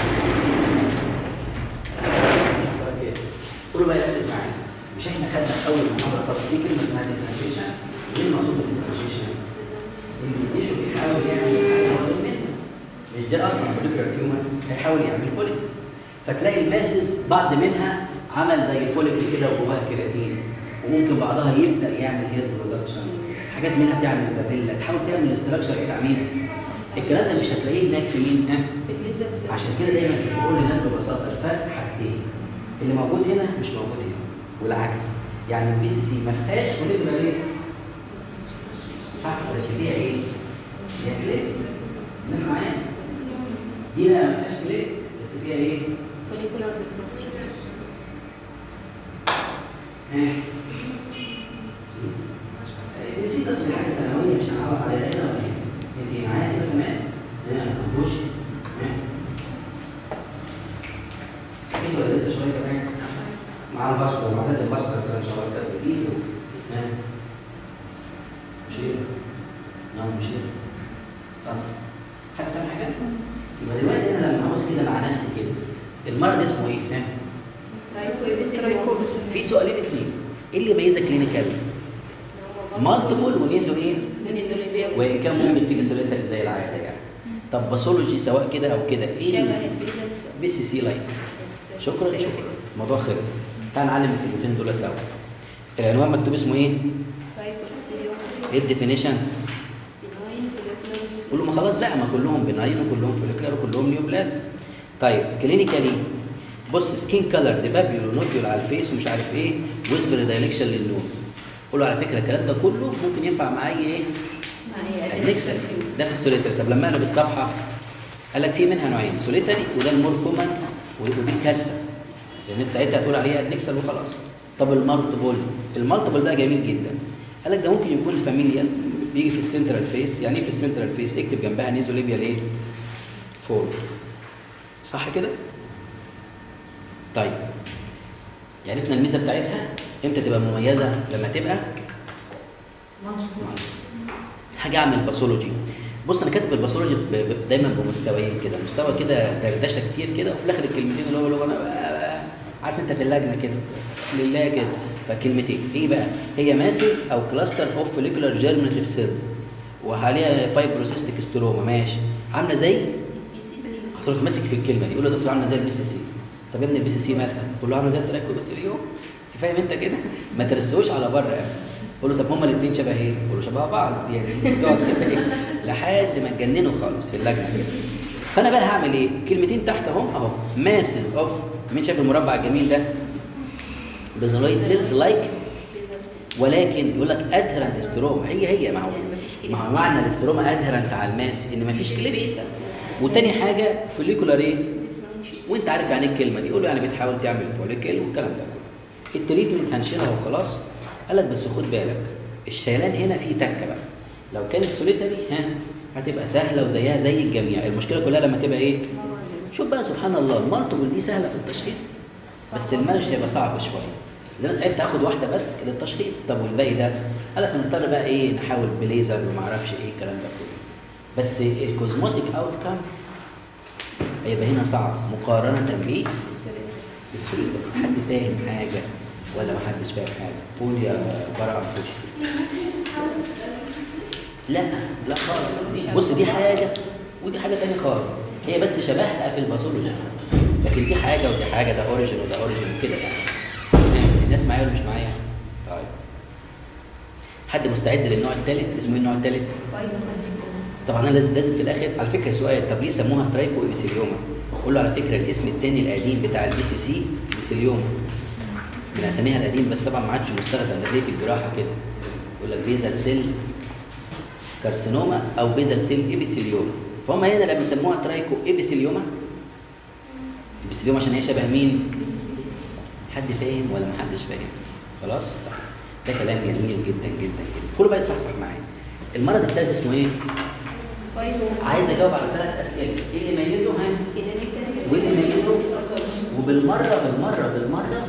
قولوا بقى ركز معايا مش احنا خدنا في اول محاضره خالص في كلمه اسمها ديفرنشيشن ايه المقصود بالديفرنشيشن؟ ان التيشو بيحاول يعمل حاجه هو منه مش ده اصلا فوليكولار تيومر هيحاول يعمل فوليكل فتلاقي الماسز بعض منها عمل زي الفوليكل كده وجواها كيراتين وممكن بعضها يبدا يعمل هير برودكشن حاجات منها تعمل بابيلا تحاول تعمل استراكشر كده عميق الكلام ده مش هتلاقيه هناك في مين ها
بالنسبه
عشان كده دايما بقول للناس ببساطه الفرق حاجتين اللي موجود هنا مش موجود هنا والعكس يعني البي سي سي ما فيهاش فوليكولار ريت صح بس فيها ايه؟ فيها كليفت الناس معايا دي بقى ما فيهاش كليفت بس فيها ايه؟
فوليكولار
ها نسيت اسم الحاجه الثانويه مش هنعرف عليها هنا ولا ايه؟ انت معايا كده تمام؟ ها ما فيهوش ها سكيت ولا لسه شويه كمان؟ مع الباسكت مع لازم الباسكت كده ان شاء الله كده بايده ها مشير نعم مشير طب حاجه فاهم حاجه؟ يبقى دلوقتي انا لما عاوز كده مع نفسي كده المرض اسمه ايه؟ ها؟
ترايكوبس
في سؤالين اثنين ايه اللي يميزك كلينيكال؟ مالتيبل ونيزو ايه؟ وان كان ممكن تيجي سيرتك زي العاده يعني طب باثولوجي سواء كده او كده ايه
شبه
اللي-
البيزنس
بي سي سي لايك
بس
شكرا شكرا الموضوع خلص تعال نعلم الكلمتين دول سوا العنوان مكتوب اسمه ايه؟ ايه الديفينيشن؟ قولوا ما خلاص بقى ما كلهم بناين وكلهم فوليكولار وكلهم نيوبلازم طيب كلينيكالي بص سكين كلر دي بابيول ونوديول على الفيس ومش عارف ايه ويزبر دايلكشن للنور قولوا على فكره الكلام ده كله ممكن ينفع مع اي ايه؟ النكسل ده في السوليتري طب لما اقلب الصفحه قال لك في منها نوعين سوليتري وده المور كومن ودي كارثه لان انت ساعتها هتقول عليها النكسل وخلاص طب المالتيبل المالتيبل ده جميل جدا قال لك ده ممكن يكون الفاميليال بيجي في السنترال فيس يعني ايه في السنترال فيس اكتب جنبها نيزو ليبيا ليه؟ فور صح كده؟ طيب عرفنا الميزه بتاعتها امتى تبقى مميزه لما تبقى حاجه اعمل باثولوجي بص انا كاتب الباثولوجي ب- ب- دايما بمستويين كده مستوى كده دردشه كتير كده وفي الاخر الكلمتين اللي هو اللي هو انا بقى- بقى عارف انت في اللجنه كده لله كده فكلمتين ايه بقى هي ماسز او كلاستر اوف فوليكولار جيرمينيتيف سيلز وعليها فايبروسيستيك ستروما ماشي عامله زي هتروح ماسك في الكلمه دي يقول له يا دكتور عامله زي البي سي سي طب يا ابني البي سي سي مالها؟ قول له عامله زي التراكوبيثيليوم فاهم انت كده؟ ما ترسوش على بره يعني قول له طب هما الاثنين شبه ايه؟ قول له شبه بعض يعني تقعد كده ايه لحد ما تجننوا خالص في اللجنه كده فانا بقى هعمل ايه؟ كلمتين تحت اهو اهو ماسل اوف مين شايف المربع الجميل ده؟ بيزولايت سيلز لايك ولكن يقول لك ادهرنت ستروما هي هي ما هو ما هو معنى الاستروما ادهرنت على الماس ان ما فيش كليب وتاني حاجه فوليكولار ايه؟ وانت عارف يعني ايه الكلمه دي قول له يعني بتحاول تعمل فوليكل والكلام ده كله التريتمنت هنشيلها وخلاص قال لك بس خد بالك الشيلان هنا فيه تكه بقى لو كانت سوليتري ها هتبقى سهله وزيها زي الجميع المشكله كلها لما تبقى ايه شوف بقى سبحان الله المالتيبل دي سهله في التشخيص بس المانج هيبقى صعب شويه اذا انا ساعتها هاخد واحده بس للتشخيص طب والباقي ده قال لك هنضطر بقى ايه نحاول بليزر وما اعرفش ايه الكلام ده كله بس الكوزموتيك اوت كام هيبقى هنا صعب مقارنه بايه بالسوري ده حد فاهم حاجه ولا ما حدش فاهم حاجه قول يا براء فوشي لا لا خالص دي بص دي حاجه ودي حاجه تانية خالص هي بس شبهها في الباثولوجي لكن دي حاجه ودي حاجه ده اوريجن وده اوريجن كده يعني ها، الناس معايا ولا مش معايا؟ طيب حد مستعد للنوع الثالث اسمه ايه النوع الثالث؟ طبعا انا لازم لازم في الاخر على فكره سؤال طب ليه سموها ترايكو ايبيثيليوما؟ قول له على فكره الاسم الثاني القديم بتاع البي سي سي ابيثيليوم من اساميها القديم بس طبعا ما عادش مستخدم ده ليه في الجراحه كده يقول لك بيزل سيل كارسينوما او بيزل سيل ابيثيليوما فهم هنا لما يسموها ترايكو ابيثيليوما ابيثيليوم عشان هي شبه مين؟ حد فاهم ولا محدش فاهم؟ خلاص؟ ده كلام جميل جدا جدا جدا كله بقى يصحصح معايا المرض الثالث اسمه ايه؟
بايلو
عايز اجاوب على ثلاث اسئله ايه اللي يميزه ها؟ وايه اللي يميزه؟ وبالمره بالمره بالمره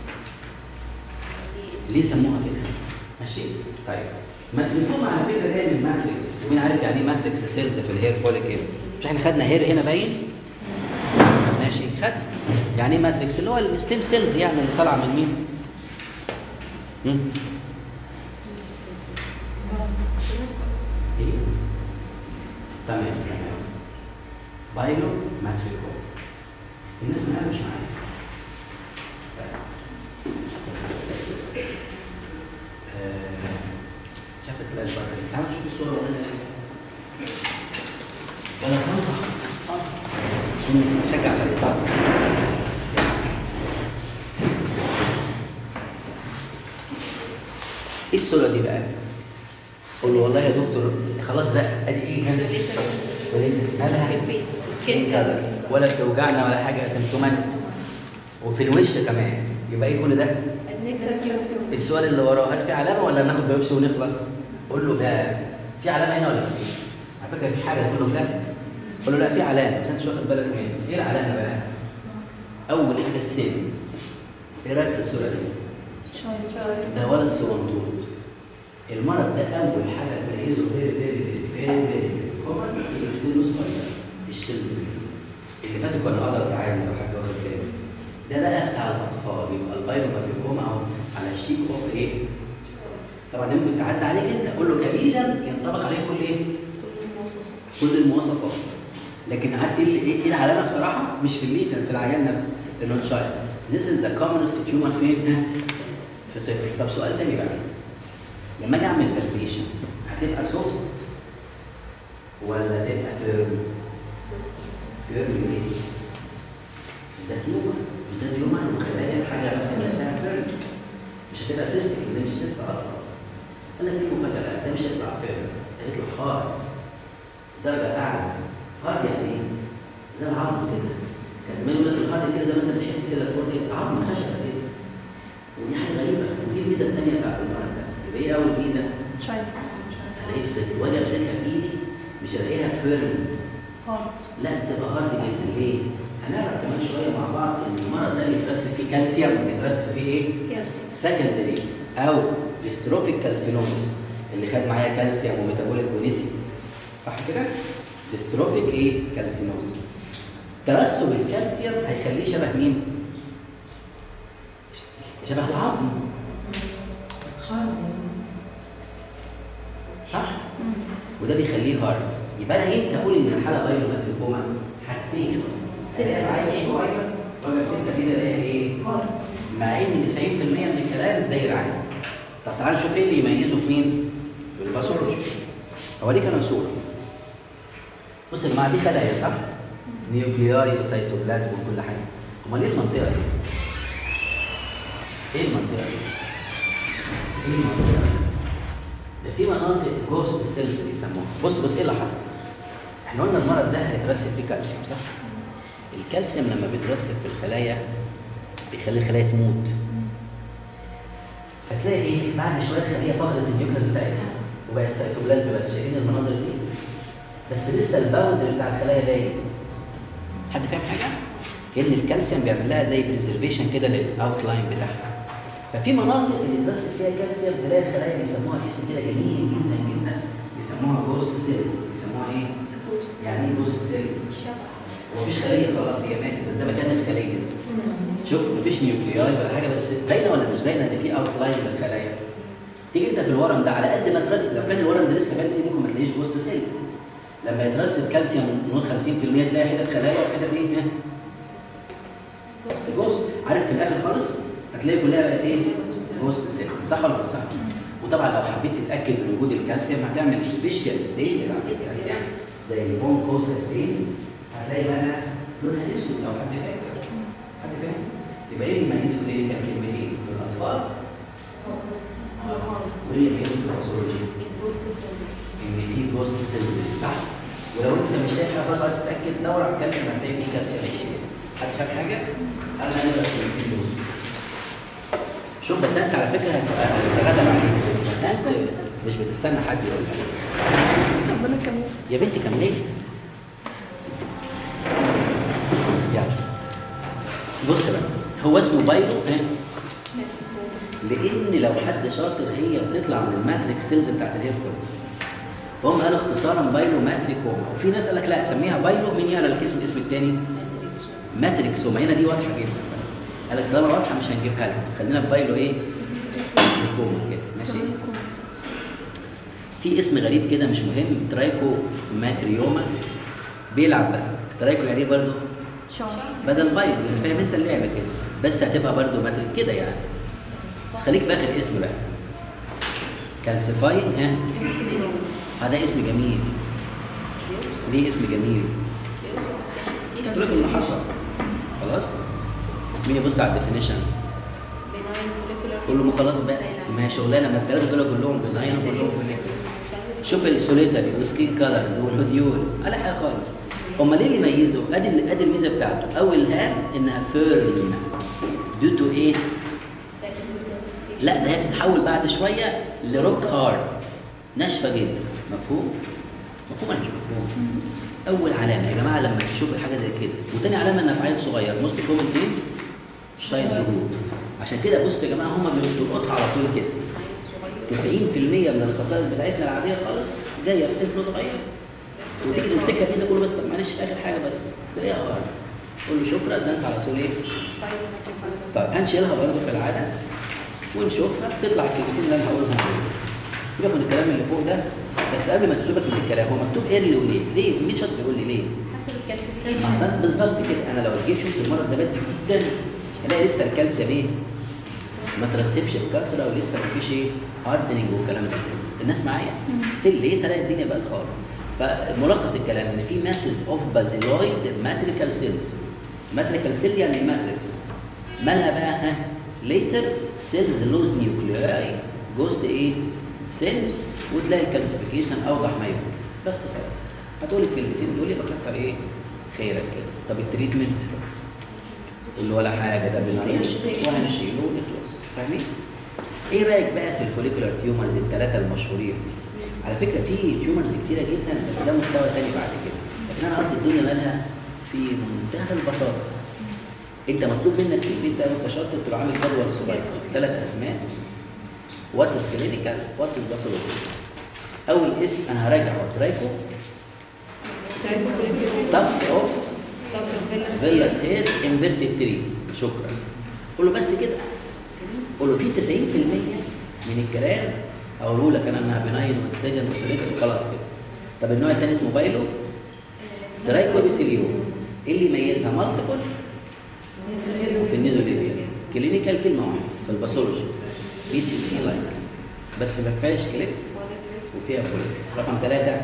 ليه سموها كده؟ ماشي؟ طيب ما تنفهم على فكره ده من الماتريكس ومين عارف يعني ايه ماتريكس سيلز في الهير فوليكل مش احنا خدنا هير هنا باين؟ ماشي خدنا يعني ايه ماتريكس اللي هو الستيم سيلز يعني اللي طالعه من مين؟ مم. ايه؟ تمام تمام بايلو ماتريكو الناس معايا مش معايا آه، شافت تلاقي البره دي تعالوا نشوف الصوره ولا يلا طنطا شجع فريق طنطا ايه الصوره دي بقى؟ قول له والله يا دكتور خلاص بقى ادي ايه هنا مالها
الفيس وسكين كلر
ولا بتوجعنا ولا حاجه اسيمتوماتيك وفي الوش كمان يبقى ايه كل ده؟
النكسس كالسيوم
السؤال اللي وراه هل في علامه ولا ناخد بيبسي ونخلص؟ قول له ده في علامه هنا ولا مفيش؟ على فكره مفيش حاجه كله بلاستيك قول له لا في علامه بس انت مش واخد بالك منها ايه العلامه بقى؟ اول حاجه السن ايه رايك في الصوره دي؟ ده ولد صغنطوط المرض ده اول حاجه تميزه فيري فيري فيري فيري كومن اللي في سنه صغير الشلل اللي فاتوا كان قدر تعالي لو حد واخد باله ده بقى بتاع الاطفال يبقى البايلوماتريكوما اهو على الشيك اوف ايه؟ طبعا دي ممكن تعدي عليك انت قول له كميزه ينطبق عليه كل ايه؟ كل المواصفات لكن عارف ايه ايه إيه العلامه بصراحه؟ مش في الليجن في العيان نفسه النون شايل This is the commonest tumor فين؟ ها؟ في الطفل طب سؤال تاني بقى لما اجي اعمل بالبيشن هتبقى سوفت ولا تبقى فيرم؟ فيرم ليه؟ ده تيومر مش ده تيومر وخلايا حاجه بس نفسها فيرم مش هتبقى سيستم ده مش سيست اصلا قال لك في مفاجاه بقى ده مش هيطلع فيرم ده هيطلع هارد درجه اعلى هارد يعني ايه؟ زي العظم كده كان زمان يقول لك الهارد كده زي ما انت بتحس كده فوق ايه عظم خشبه كده ودي حاجه غريبه ودي الميزه الثانيه بتاعت المرض ده يبقى ايه اول ميزه؟ الاقي س- واجي امسكها بايدي مش الاقيها فيرم لا تبقى هارد جدا ليه؟ هنعرف كمان شويه مع بعض ان المرض ده بيترسب فيه كالسيوم بيترسب فيه ايه؟
كالسيوم
سكندري او ديستروفيك كالسينومز اللي خد معايا كالسيوم وميتابوليك ونسي صح كده؟ ديستروفيك ايه؟ كالسينومز ترسب الكالسيوم هيخليه شبه مين؟ شبه العظم صح؟ وده بيخليه هارد يبقى انا امتى اقول ان الحاله بايلوماتريكوما؟ حاجتين سريع عيل صغير واجي امسكها كده الاقيها ايه؟
هارد
مع ان 90% من الكلام زي العين طب تعال نشوف ايه اللي يميزه في مين؟ في الباثولوجي اوريك انا صوره بص يا جماعه دي خلايا صح؟ نيوكلياري وسيتوبلازم وكل حاجه امال ايه المنطقه دي؟ ايه المنطقه دي؟ ايه المنطقه دي؟ ده في مناطق جوست سيلز بيسموها بص بص ايه اللي حصل؟ احنا قلنا المرض ده هيترسب فيه كالسيوم صح؟ الكالسيوم لما بيترسب في الخلايا بيخلي الخلايا تموت فتلاقي ايه بعد شويه الخليه فقدت النيوكليس بتاعتها وبقت سيتوبلازم بس شايفين المناظر دي بس لسه الباوندري بتاع الخلايا باين حد فاهم حاجه؟ كان الكالسيوم بيعمل لها زي بريزرفيشن كده للاوتلاين بتاعها ففي مناطق اللي اترسب فيها كالسيوم تلاقي الخلايا بيسموها اسم كده جميل جدا جدا بيسموها جوست سيل بيسموها ايه؟ يعني ايه جوست سيل؟ ومفيش خليه خلاص هي ماتت بس ده مكان الخليه شوف مفيش نيوكلياي ولا حاجه بس باينه ولا مش باينه ان في اوت لاين للخلايا تيجي انت في الورم ده على قد ما ترسب لو كان الورم ده لسه بدري ممكن ما تلاقيش جوست سيل لما يترسب كالسيوم نقول 50% تلاقي حتت خلايا وحتت ايه؟ ها؟ جوست عارف في الاخر خالص هتلاقي كلها بقت ايه؟ جوست سيل صح ولا مش صح؟ وطبعا لو حبيت تتاكد من وجود الكالسيوم هتعمل سبيشال ستين للكالسيوم زي البون كوسا ستين هتلاقي بقى لونها اسود لو حد فاكر حد فاهم؟ يبقى ايه اللي يميز كلينيكال كلمتين في الاطفال وايه اللي يميزه في الباثولوجي ان في جوست سيلز صح ولو انت مش شايف حاجه خلاص عايز تتاكد دور على الكالسيوم هتلاقي فيه كالسيوم حد فاهم حاجه؟ انا هنبدا في الكلمتين دول شوف بس انت على فكره هتبقى هتتغلب عليك بس انت مش بتستنى حد يقول لك
ربنا كمل
يا بنتي كملي يلا بص بقى هو اسمه بايرو ها لان لو حد شاطر هي بتطلع من الماتريكس سيلز بتاعت الهير فول فهم قالوا اختصارا بايرو ماتريكوما وفي ناس قال لك لا سميها بايرو مين يقرا الاسم الاسم الثاني ماتريكسوما هنا دي واضحه جدا قال لك طالما واضحه مش هنجيبها لك خلينا في بايرو ايه ماتريكوما كده ماشي في اسم غريب كده مش مهم ترايكو ماتريوما بيلعب بقى ترايكو يعني ايه برضه
شعر
بدل بايرو يعني فاهم انت اللعبه كده بس هتبقى برضه ماتريك كده يعني بس خليك في اخر اسم بقى كالسيفاينج ها اه ده اسم جميل ليه اسم جميل قلت لك اللي حصل خلاص مين يبص على الديفينيشن كله خلاص بقى ما هي شغلانه ما الثلاثه دول كلهم بناين كلهم شوف السوليتري وسكين كلر والموديول ولا حاجه خالص امال ايه اللي يميزه؟ ادي ادي الميزه بتاعته اول هام انها فيرم ديو تو ايه؟ لا ده هي تتحول بعد شويه لروك هارد ناشفه جدا مفهوم؟ مفهوم ولا مش مفهوم؟ اول علامه يا جماعه لما تشوف حاجه زي كده وتاني علامه انها في عيل صغير موست كومن ايه؟ شايل هجوم عشان كده بصوا يا جماعه هم بيلقطها على طول كده 90% من الخصائص بتاعتنا العاديه خالص جايه في طفل صغير وتيجي تمسكها كده تقول له بس طب معلش اخر حاجه بس تلاقيها غلط قول له شكرا ده انت على طول ايه؟ طيب هنشيلها برضه في العاده ونشوفها تطلع الكلمتين اللي انا هقولهم دول سيبك من الكلام اللي فوق ده بس قبل ما تكتبك من الكلام هو مكتوب ايرلي وليه؟ ليه؟ مين شاطر يقول لي ليه؟
حسب الكالسيوم
احسن بالظبط كده انا لو جيت شفت المرض ده بدري جدا الاقي لسه الكالسيوم ايه؟ ما ترسبش بكثره ولسه ما فيش ايه؟ هاردنينج والكلام ده الناس معايا؟ في الليل تلاقي الدنيا بقت خالص فملخص الكلام ان في ماسز اوف بازيلويد ماتريكال سيلز ماتريكال سيل يعني ماتريكس مالها بقى ها؟ ليتر سيلز لوز نيوكلياي جوست ايه؟ سيلز وتلاقي الكالسيفيكيشن اوضح ما يمكن بس خلاص هتقول الكلمتين دول يبقى كتر ايه؟ خيرك كده طب التريتمنت اللي ولا حاجه ده بنعيش وهنشيله ونخلص فاهمين؟ ايه رايك بقى في الفوليكولار تيومرز الثلاثه المشهورين؟ على فكره في تيومرز كتيره جدا بس ده مستوى تاني بعد كده لكن انا قلت الدنيا مالها في منتهى البساطه انت مطلوب منك في البيت ده وانت شاطر تبقى عامل جدول صغير ثلاث اسماء وات از كلينيكال وات از باثولوجي اول اسم انا هراجع وترايكو تفت اوف فيلاس هير انفيرتد تري شكرا قول له بس كده قول له في 90% من الكلام اقوله لك انا انها بناين واكسجن وسوليتر وخلاص كده طب النوع الثاني اسمه بايلو ترايكو بيسيليو ايه اللي يميزها مالتيبل في النيزوليبيا كلينيكال كلمه واحده في الباثولوجي بي سي سي لايك بس ما فيهاش كليك وفيها فوليك رقم ثلاثه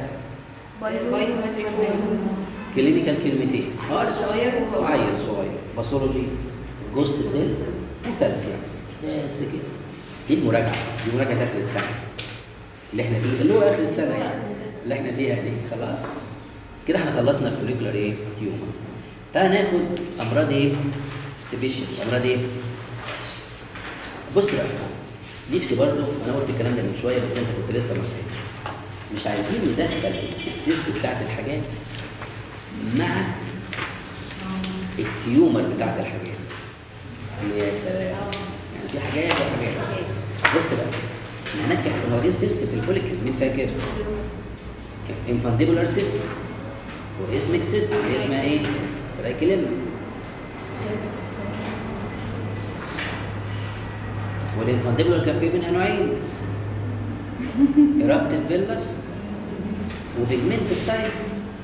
كلينيكال كلمتين هارت
صغير وهو-
وعيل صغير باثولوجي جوست سيل وكالسيوم بس كده دي المراجعه دي مراجعه اخر السنه اللي احنا فيه اللي هو اخر السنه يعني اللي احنا فيها دي خلاص كده احنا خلصنا الفوليكولار ايه تيومر تعالى ناخد امراض ايه سبيشيز امراض ايه بص بقى نفسي برضه انا قلت الكلام ده من شويه بس انت كنت لسه ما صحيتش مش عايزين ندخل السيست بتاعت الحاجات مع التيومر بتاعت الحاجات يا سلام يعني في حاجات وحاجات بص بقى احنا هناك احنا واخدين سيست في الفوليك مين فاكر؟ انفانديبولار سيست واسمك سيست هي اسمها ايه؟ ترايكليم والانفانديبولار كان في منها نوعين ايرابتيف فيلس وبيجمنت تايب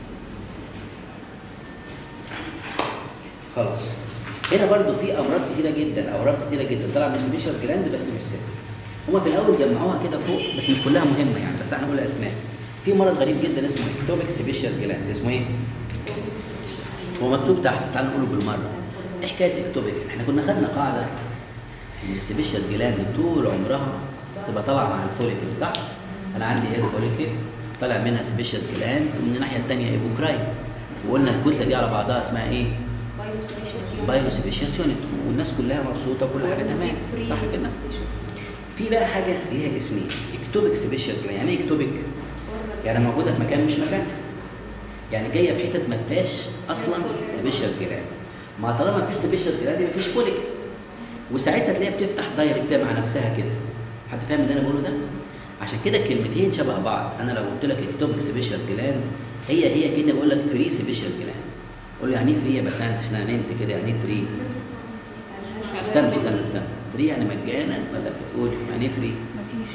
خلاص هنا برضو في امراض كتيره جدا امراض كتيره جدا طلع من سبيشال جلاند بس مش سيست هما في الاول جمعوها كده فوق بس مش كلها مهمه يعني بس هنقول الاسماء في مرض غريب جدا اسمه اكتوبيك سبيشال جلاند اسمه ايه؟ هو مكتوب تحت تعال نقوله بالمره ايه حكايه اكتوبيك احنا كنا خدنا قاعده ان السبيشال جلاند طول عمرها تبقى طالعه مع الفوليكل صح انا عندي هير فوليكل طالع منها سبيشال جلاند ومن الناحيه الثانيه ايبوكراين وقلنا الكتله دي على بعضها اسمها ايه بايلو سبيشيس يونت والناس كلها مبسوطه وكل حاجه تمام صح كده في بقى حاجه ليها اسمين اكتوبيك سبيشال جلاند يعني ايه اكتوبيك يعني موجوده في مكان مش مكان يعني جايه في حتت ما فيهاش اصلا سبيشال جلاند ما طالما مفيش سبيشال جلاند مفيش فوليك وساعتها تلاقيها بتفتح دايركت مع نفسها كده حد فاهم اللي انا بقوله ده عشان كده الكلمتين شبه بعض انا لو قلت لك اكتوبيك سبيشال جلاند هي هي كده بقول لك فري سبيشال جلاند قول له يعني ايه فري يا بس انت انا نمت كده يعني ايه فري استنى استنى استنى فري يعني مجانا ولا قول يعني ايه فري
مفيش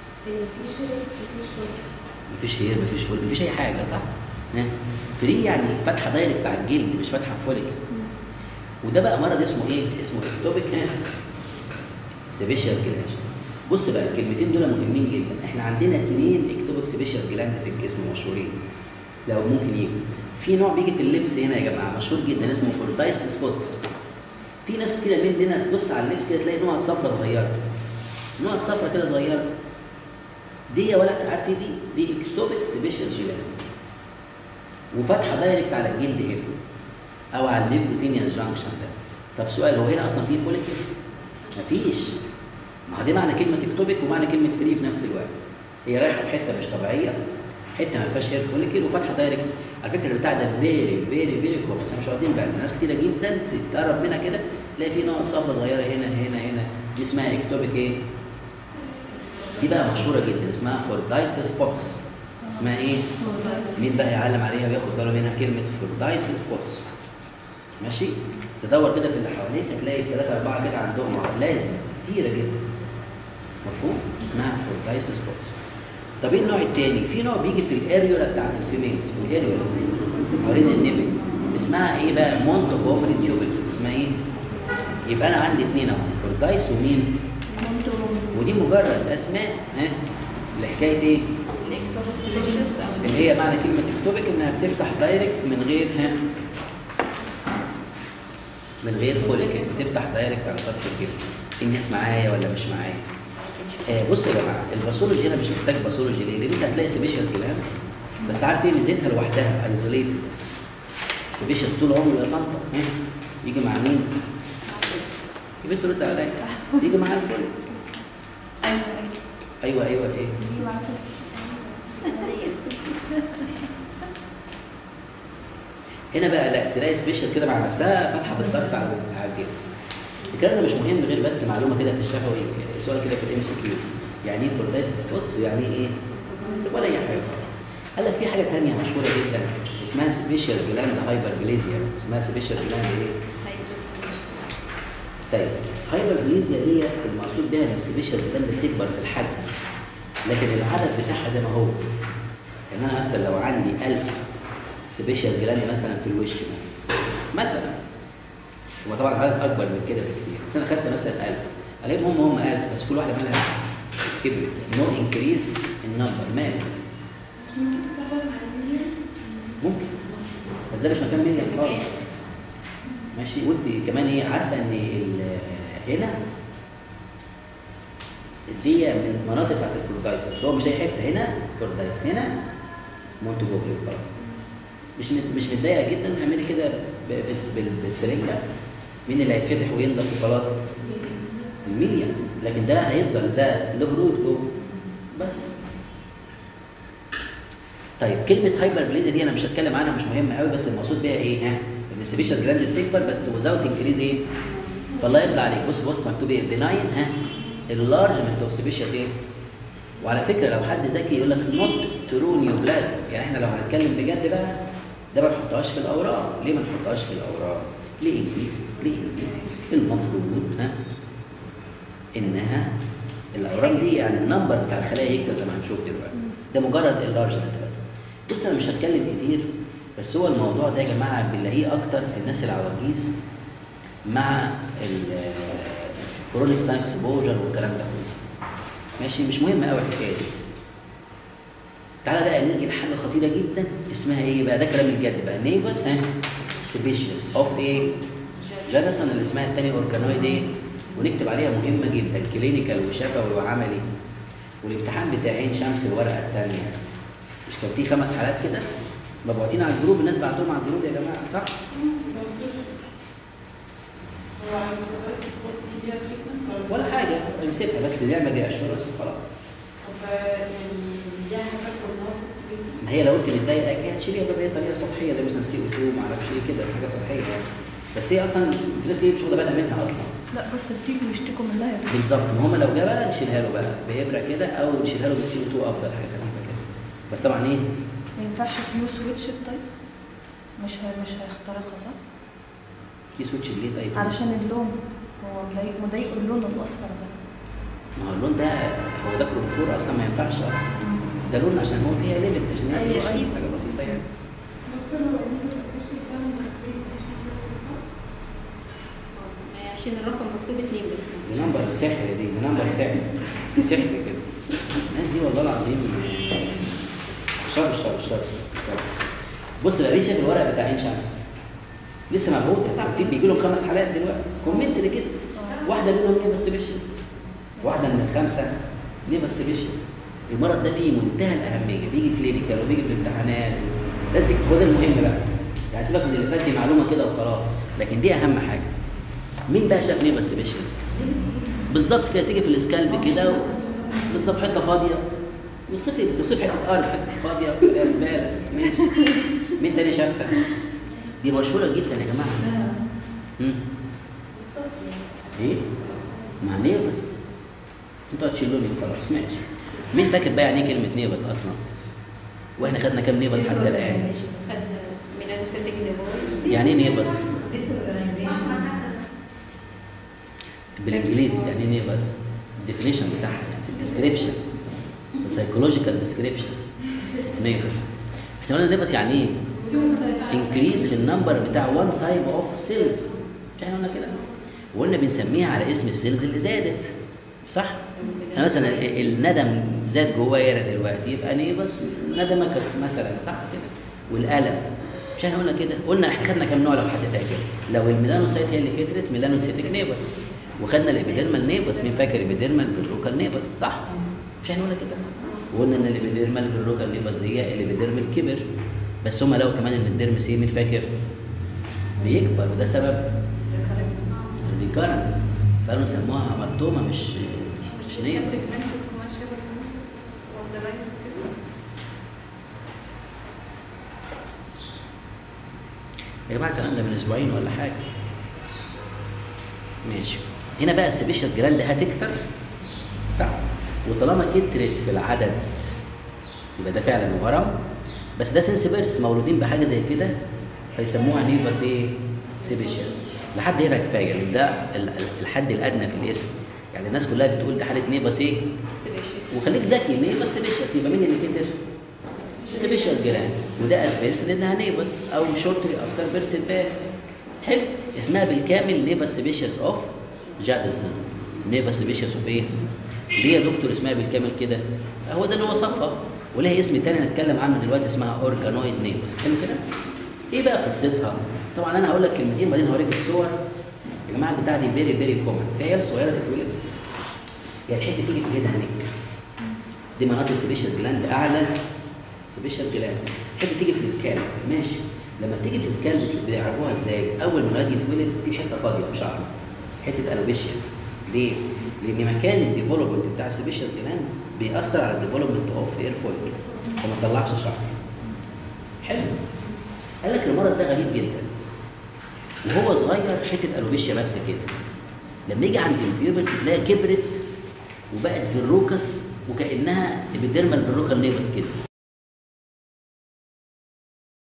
مفيش هير مفيش فول مفيش اي حاجه صح ها؟ فري يعني فاتحه دايركت على الجلد مش فاتحه فوليك وده بقى مرض اسمه ايه اسمه اكتوبيك ها سبيشال جلاند بص بقى الكلمتين دول مهمين جدا احنا عندنا اثنين اكتوبيك سبيشال جلاند في الجسم مشهورين لو ممكن يجوا في نوع بيجي في اللبس هنا يا جماعه مشهور جدا اسمه فوردايس سبوتس في ناس كتير مننا تبص على اللبس كده تلاقي نقط صفرة صغيره نقط صفرة كده صغيره دي ولا عارف ايه دي دي اكتوبيك سبيشال جلاند وفاتحه دايركت على الجلد هنا او على الميكوتينيا جانكشن ده طب سؤال هو هنا اصلا في فوليكل مفيش ما هو دي معنى كلمه اكتوبيك ومعنى كلمه فري في نفس الوقت هي رايحه في حته مش طبيعيه حته ما فيهاش هير فوليكل وفاتحه دايركت على فكره البتاع ده فيري فيري فيري كومن احنا مش واخدين بالنا ناس كتيره جدا تتقرب منها كده تلاقي في نقط صفرا صغيره هنا هنا هنا دي اسمها اكتوبيك ايه؟ دي بقى مشهوره جدا اسمها فوردايس سبوتس اسمها ايه؟ مين بقى يعلم عليها وياخد باله منها كلمه فوردايس سبوتس ماشي؟ تدور كده في اللي حواليك هتلاقي ثلاثة أربعة كده عندهم لازم كتيرة جدا مفهوم؟ اسمها فوردايس سبوتس طب ايه النوع الثاني؟ في نوع بيجي في الاريولا بتاعت الفيميلز في الاريولا حوالين النبل اسمها ايه بقى؟ مونتوجومري تيوبل اسمها ايه؟ يبقى انا عندي اثنين اهو فوردايس ومين؟ ودي مجرد اسماء ها لحكايه ايه؟ اللي هي معنى كلمه اكتوبيك انها بتفتح دايركت من غير ها من غير فوليك بتفتح دايركت على سطح الجلد في ناس معايا ولا مش معايا؟ آه بص يا جماعه الباثولوجي هنا مش محتاج باثولوجي ليه؟ لان انت هتلاقي سبيشال جلاند بس عارف ايه ميزتها لوحدها ايزوليتد سبيشال طول عمره يا طنطا ها؟ يجي مع مين؟ يا بنت رد عليا يجي مع الفوليك
ايوه ايوه
ايوه ايوه ايه؟
ايوه عارفة.
هنا بقى لا تلاقي سبيشال كده مع نفسها فاتحه بالضغط على على الجلد الكلام ده مش مهم غير بس معلومه كده في الشفوي سؤال كده في الام سي كيو يعني ايه فوردايس سبوتس ويعني ايه ولا اي حاجه قال لك في حاجه ثانيه مشهوره جدا اسمها سبيشال جلاند هايبربليزيا اسمها سبيشال جلاند ايه طيب هايبربليزيا دي المقصود بها ان السبيشال جلاند بتكبر في الحجم لكن العدد بتاعها زي ما هو يعني انا مثلا لو عندي 1000 سبيشال جلاند مثلا في الوش مثلا مثلا هو طبعا العدد اكبر من كده بكتير بس انا خدت مثلا 1000 الاقيهم هم هم 1000 بس كل واحده مالها كبرت نو انكريز النمبر مال
عشان تتكبر مع المية
ممكن بس ده مش مكان مني خالص ماشي وانت كمان ايه عارفه ان ال- هنا دي من المناطق بتاعت الفلوردايس هو مش اي حته هنا فلوردايس هنا مونتو جوبري خلاص مش مت- مش متضايقه جدا اعملي كده ب- في الس- بال- بالسرنجه مين اللي هيتفتح وينضف وخلاص الميديا لكن ده هيفضل ده له رود جوه بس طيب كلمه هايبر بليزيا دي انا مش هتكلم عنها مش مهمه قوي بس المقصود بيها ايه ها ان السبيشال جلاند بتكبر بس وزاوت انكريز ايه فالله يرضى عليك بص بص مكتوب ايه بناين ها اللارجمنت اوف سبيشال ايه وعلى فكره لو حد ذكي يقول لك نوت ترو نيوبلازم يعني احنا لو هنتكلم بجد بقى ده ما تحطهاش في الاوراق ليه ما تحطهاش في الاوراق ليه ليه ليه المفروض ها انها الاورام دي يعني النمبر بتاع الخلايا يكتر زي ما هنشوف دلوقتي ده مجرد اللارجمنت بس بص انا مش هتكلم كتير بس هو الموضوع ده يا جماعه بنلاقيه اكتر في الناس العواجيز مع الكرونيك سان اكسبوجر والكلام ده كله ماشي مش مهم قوي الحكايه دي تعالى بقى نيجي لحاجه خطيره جدا اسمها ايه بقى ده كلام الجد بقى نيبس ها سبيشيس اوف ايه لا نسأل اللي اسمها التانية اورجانويد ايه ونكتب عليها مهمة جدا كلينيكال وشفوي وعملي والامتحان بتاع عين شمس الورقة التانية مش كان في خمس حالات كده مبعوتين على الجروب الناس بعتهم على الجروب يا جماعة صح؟
هو الفوتوسيس قلتي ليها تريتمنت
ولا حاجة امسكها بس نعمل ري اشورنس وخلاص
طب يعني ليها حاجات وزنات
ما هي لو قلت متضايقة كانت هتشيليها بقى بطريقة سطحية زي مثلا سي او 2 ما اعرفش ايه كده حاجة سطحية يعني بس هي اصلا بتلاقي مش واخدة بالها منها اصلا
لا بس بتيجي يشتكوا منها يا دكتور
بالظبط ما هم لو جابها نشيلها له بقى بإبرة كده او نشيلها له بالسي او 2 افضل حاجة خفيفة كده بس طبعا ايه
ما ينفعش كيو سويتش طيب مش هي مش هيخترقها صح؟
كي سويتش ليه طيب؟
علشان اللون هو مضايق مضايق اللون الاصفر ده
ما هو اللون ده هو ده كرومفور اصلا ما ينفعش اصلا ده لون عشان هو فيها ليميت عشان هي
أيوة،
صغيرة،
أيوة.
حاجة بسيطة يعني
دكتور لو انت سكتش الدم تسبيق مش مكتوب
عشان الرقم مكتوب اتنين بس
دي نمبر سحر دي دي نمبر سحر دي سحر كده الناس دي والله العظيم شر شر شر بص بقى مين شاف الورق بتاع عين شمس لسه مبعوثه كان في بيجي لهم خمس حالات دلوقتي كومنت اللي كده واحده منهم نيفا سبيشيز واحده من الخمسه نيفا سبيشيز المرض ده فيه منتهى الاهميه بيجي كلينيكال وبيجي في الامتحانات ده التك- هو ده المهم بقى يعني سيبك من اللي فات دي معلومه كده وخلاص لكن دي اهم حاجه مين بقى شاف نيفا سبيشيز بالظبط كده تيجي في الاسكالب كده و- بالظبط حته فاضيه وصفي توصف حته ارض حته فاضيه وكلها زباله ماشي مين تاني شافها؟ دي مشهوره جدا يا جماعه مم. ايه؟ مع نيبس انتوا هتشيلوني خلاص ماشي مين فاكر بقى يعني ايه كلمه نيبس اصلا؟ واحنا خدنا كام نيبس حتى الان؟
خد ميلانوسيتك نيبول
يعني ايه نيبس؟
disorganization
بالانجليزي يعني ايه نيبس؟ الديفينيشن بتاعها يعني الديسكريبشن السايكولوجيكال ديسكريبشن نيبس احنا قلنا نيبس يعني ايه؟ انكريز في النمبر بتاع وان تايب اوف سيلز مش احنا قلنا كده وقلنا بنسميها على اسم السيلز اللي زادت صح؟ انا مثلا ال- الندم زاد جوايا دلوقتي يبقى نيبس ندمكس مثلا صح كده والالم مش احنا قلنا كده قلنا احنا خدنا كام نوع لو حد فاكر لو الميلانوسايت هي اللي كترت ميلانوسيتك نيبس وخدنا الابيديرمال نيبس مين فاكر الابيديرمال بالروكال نيبس صح مش احنا قلنا كده وقلنا ان الابيديرمال بالروكال نيبس دي الابيديرمال كبر بس هم لو كمان ان الديرمس ايه مين فاكر بيكبر وده سبب الريكارنس فقالوا سموها مرتومه مش مش نيبس يا جماعه الكلام ده من اسبوعين ولا حاجه ماشي هنا بقى السبيشال جراند هتكتر صح وطالما كترت في العدد يبقى ده فعلا ورم بس ده سنس بيرس مولودين بحاجه زي كده فيسموها نيفاس ايه سيبيشال لحد هنا كفايه لان ده ال- ال- الحد الادنى في الاسم يعني الناس كلها بتقول ده حاله نيفاس ايه وخليك ذكي نيفاس سيبيشال يبقى مين اللي كتر سيبيشال جراند وده ادفيرس لانها نيفاس او شورتري افتر بيرس باك حلو اسمها بالكامل نيفاس سيبيشيس اوف جادسون نيفاس سيبيشيس اوف ايه؟ ليه يا دكتور اسمها بالكامل كده؟ هو ده اللي وصفها ولها اسم تاني نتكلم عنه دلوقتي اسمها اورجانويد نيفاس حلو كده؟ ايه بقى قصتها؟ طبعا انا هقول لك كلمتين بعدين هوريك الصور يا جماعه البتاعه دي فيري فيري كومن في عيال صغيره تتولد هي تحب تيجي في ايدها نك دي مناطق سيبيشيس جلاند اعلى سبيشال جلاند تحب تيجي في السكال ماشي لما بتيجي في السكال بت- بيعرفوها ازاي اول ما الولد يتولد في حته فاضيه في شعره حته الوبيشيا ليه لان مكان الديفلوبمنت بتاع السبيشال جلاند بيأثر على الديفلوبمنت اوف اير فوليك فما طلعش شعر حلو قال لك المرض ده غريب جدا وهو صغير حته الوبيشيا بس كده لما يجي عند البيوبل تلاقي كبرت وبقت فيروكس وكانها ابيديرمال فيروكال نيفس كده